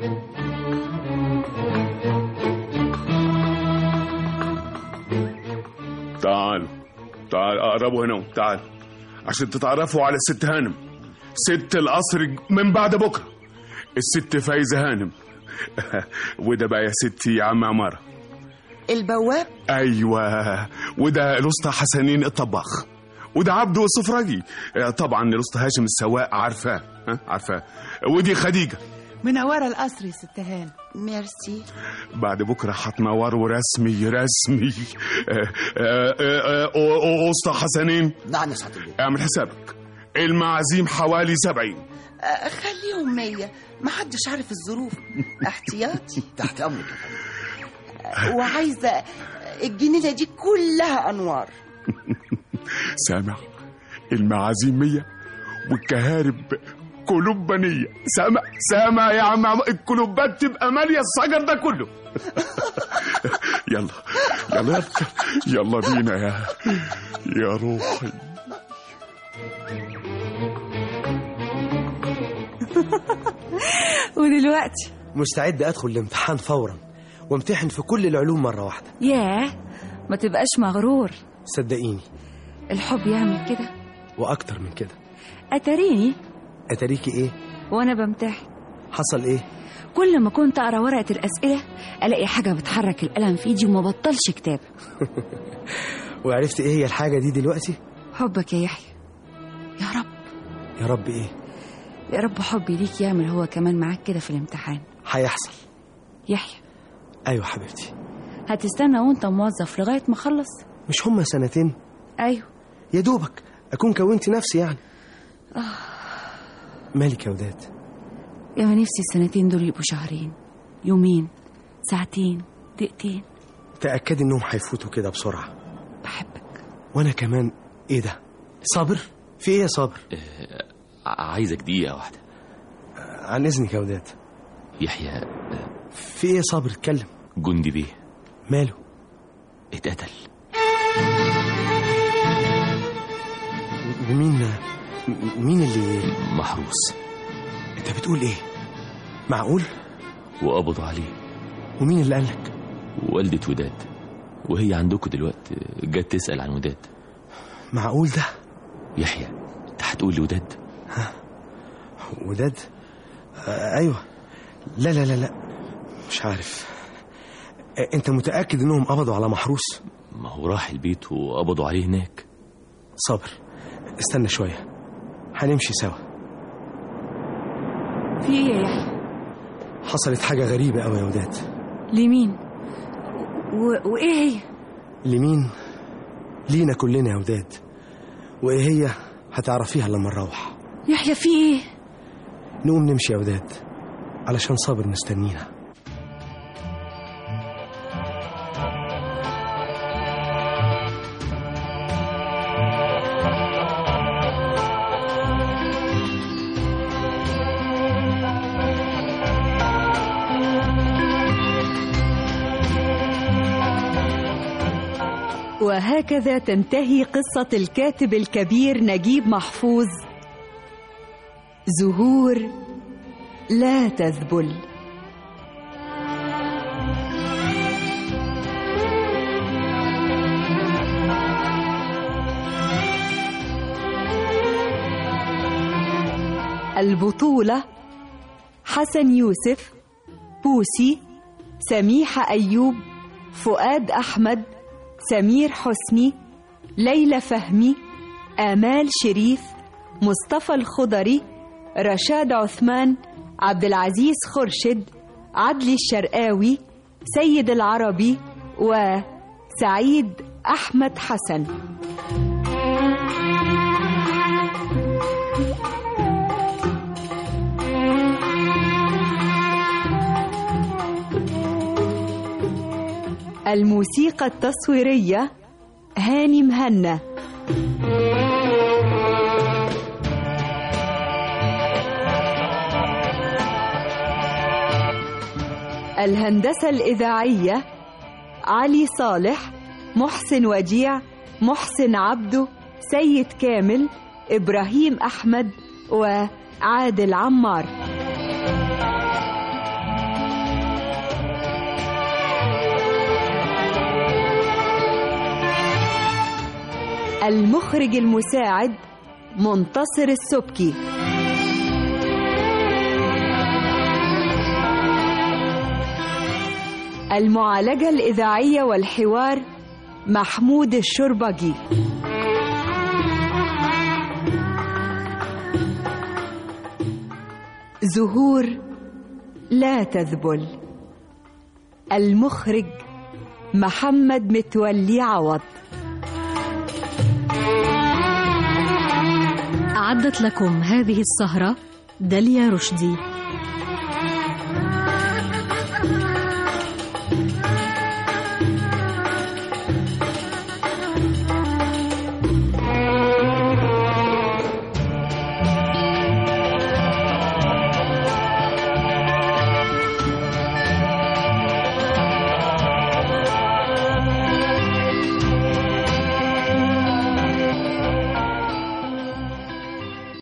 Speaker 5: تعال تعال قربوا هنا تعال عشان تتعرفوا على الست هانم ست القصر من بعد بكره الست فايزه هانم وده بقى يا ستي يا عم عماره
Speaker 6: البواب
Speaker 5: ايوه وده الاسطى حسنين الطباخ وده عبده السفراجي آه، طبعا الاسطى هاشم السواق عارفاه ها عارفاه ودي خديجه
Speaker 16: منورة القصر يا ست هان
Speaker 6: ميرسي
Speaker 5: بعد بكره هتنوروا رسمي رسمي آه، آه، آه، آه، اسطى حسنين
Speaker 11: نعم يا سعاده البيه
Speaker 5: اعمل حسابك المعازيم حوالي سبعين
Speaker 6: آه، خليهم مية محدش عارف الظروف احتياطي
Speaker 11: تحت امرك يا فندم
Speaker 17: وعايزة الجنينة دي كلها أنوار
Speaker 5: سامع المعازيم مية والكهارب كلوبانية سامع سامع يا عم عم- الكلوبات تبقى مالية الشجر ده كله يلا يلا يلا بينا يا يا روحي
Speaker 4: ودلوقتي
Speaker 3: مستعد ادخل الامتحان فورا وامتحن في كل العلوم مرة واحدة
Speaker 4: ياه ما تبقاش مغرور
Speaker 3: صدقيني
Speaker 4: الحب يعمل كده
Speaker 3: واكتر من كده
Speaker 4: اتريني
Speaker 3: اتاريكي ايه
Speaker 4: وانا بمتحن
Speaker 3: حصل ايه
Speaker 4: كل ما كنت اقرا ورقه الاسئله الاقي حاجه بتحرك القلم في ايدي وما بطلش كتاب
Speaker 3: وعرفت ايه هي الحاجة دي دلوقتي
Speaker 4: حبك يا يحيى يا رب
Speaker 3: يا رب ايه
Speaker 4: يا رب حبي ليك يعمل هو كمان معاك كده في الامتحان
Speaker 3: هيحصل
Speaker 4: يحيى
Speaker 3: ايوه حبيبتي
Speaker 4: هتستنى وانت موظف لغايه ما اخلص
Speaker 3: مش هما سنتين
Speaker 4: ايوه
Speaker 3: يا دوبك اكون كونت نفسي يعني مالك يا وداد
Speaker 4: يا ما نفسي السنتين دول يبقوا شهرين يومين ساعتين دقيقتين
Speaker 3: تأكدي انهم هيفوتوا كده بسرعة
Speaker 4: بحبك
Speaker 3: وانا كمان ايه ده صابر في ايه يا صابر
Speaker 8: عايزك دقيقة واحدة
Speaker 3: عن اذنك يا وداد
Speaker 8: يحيى
Speaker 3: في ايه يا صابر اتكلم
Speaker 8: جندي بيه
Speaker 3: ماله
Speaker 8: اتقتل
Speaker 3: ومين مين اللي
Speaker 8: محروس
Speaker 3: انت بتقول ايه معقول
Speaker 8: وقبضوا عليه
Speaker 3: ومين اللي قالك
Speaker 8: والدة وداد وهي عندكم دلوقتي جت تسأل عن وداد
Speaker 3: معقول ده
Speaker 8: يحيى انت هتقول لوداد
Speaker 3: وداد آه ايوه لا لا لا لا مش عارف آه انت متأكد انهم قبضوا على محروس
Speaker 8: ما هو راح البيت وقبضوا عليه هناك
Speaker 3: صابر استنى شوية هنمشي سوا
Speaker 4: في ايه يا يحيى
Speaker 3: حصلت حاجة غريبة قوي يا وداد
Speaker 4: لمين و... وايه هي
Speaker 3: لمين لينا كلنا يا وداد وايه هي هتعرفيها لما نروح
Speaker 4: يحيى في ايه
Speaker 3: نقوم نمشي يا وداد علشان صابر مستنينا
Speaker 2: وهكذا تنتهي قصة الكاتب الكبير نجيب محفوظ زهور لا تذبل البطولة حسن يوسف بوسي سميحة أيوب فؤاد أحمد سمير حسني ليلى فهمي آمال شريف مصطفى الخضري رشاد عثمان عبد العزيز خرشد عدلي الشرقاوي سيد العربي وسعيد أحمد حسن الموسيقى التصويرية هاني مهنا الهندسة الإذاعية علي صالح محسن وديع محسن عبده سيد كامل إبراهيم أحمد وعادل عمار المخرج المساعد منتصر السبكي المعالجة الإذاعية والحوار محمود الشربجي زهور لا تذبل المخرج محمد متولي عوض
Speaker 18: أعدت لكم هذه السهرة داليا رشدي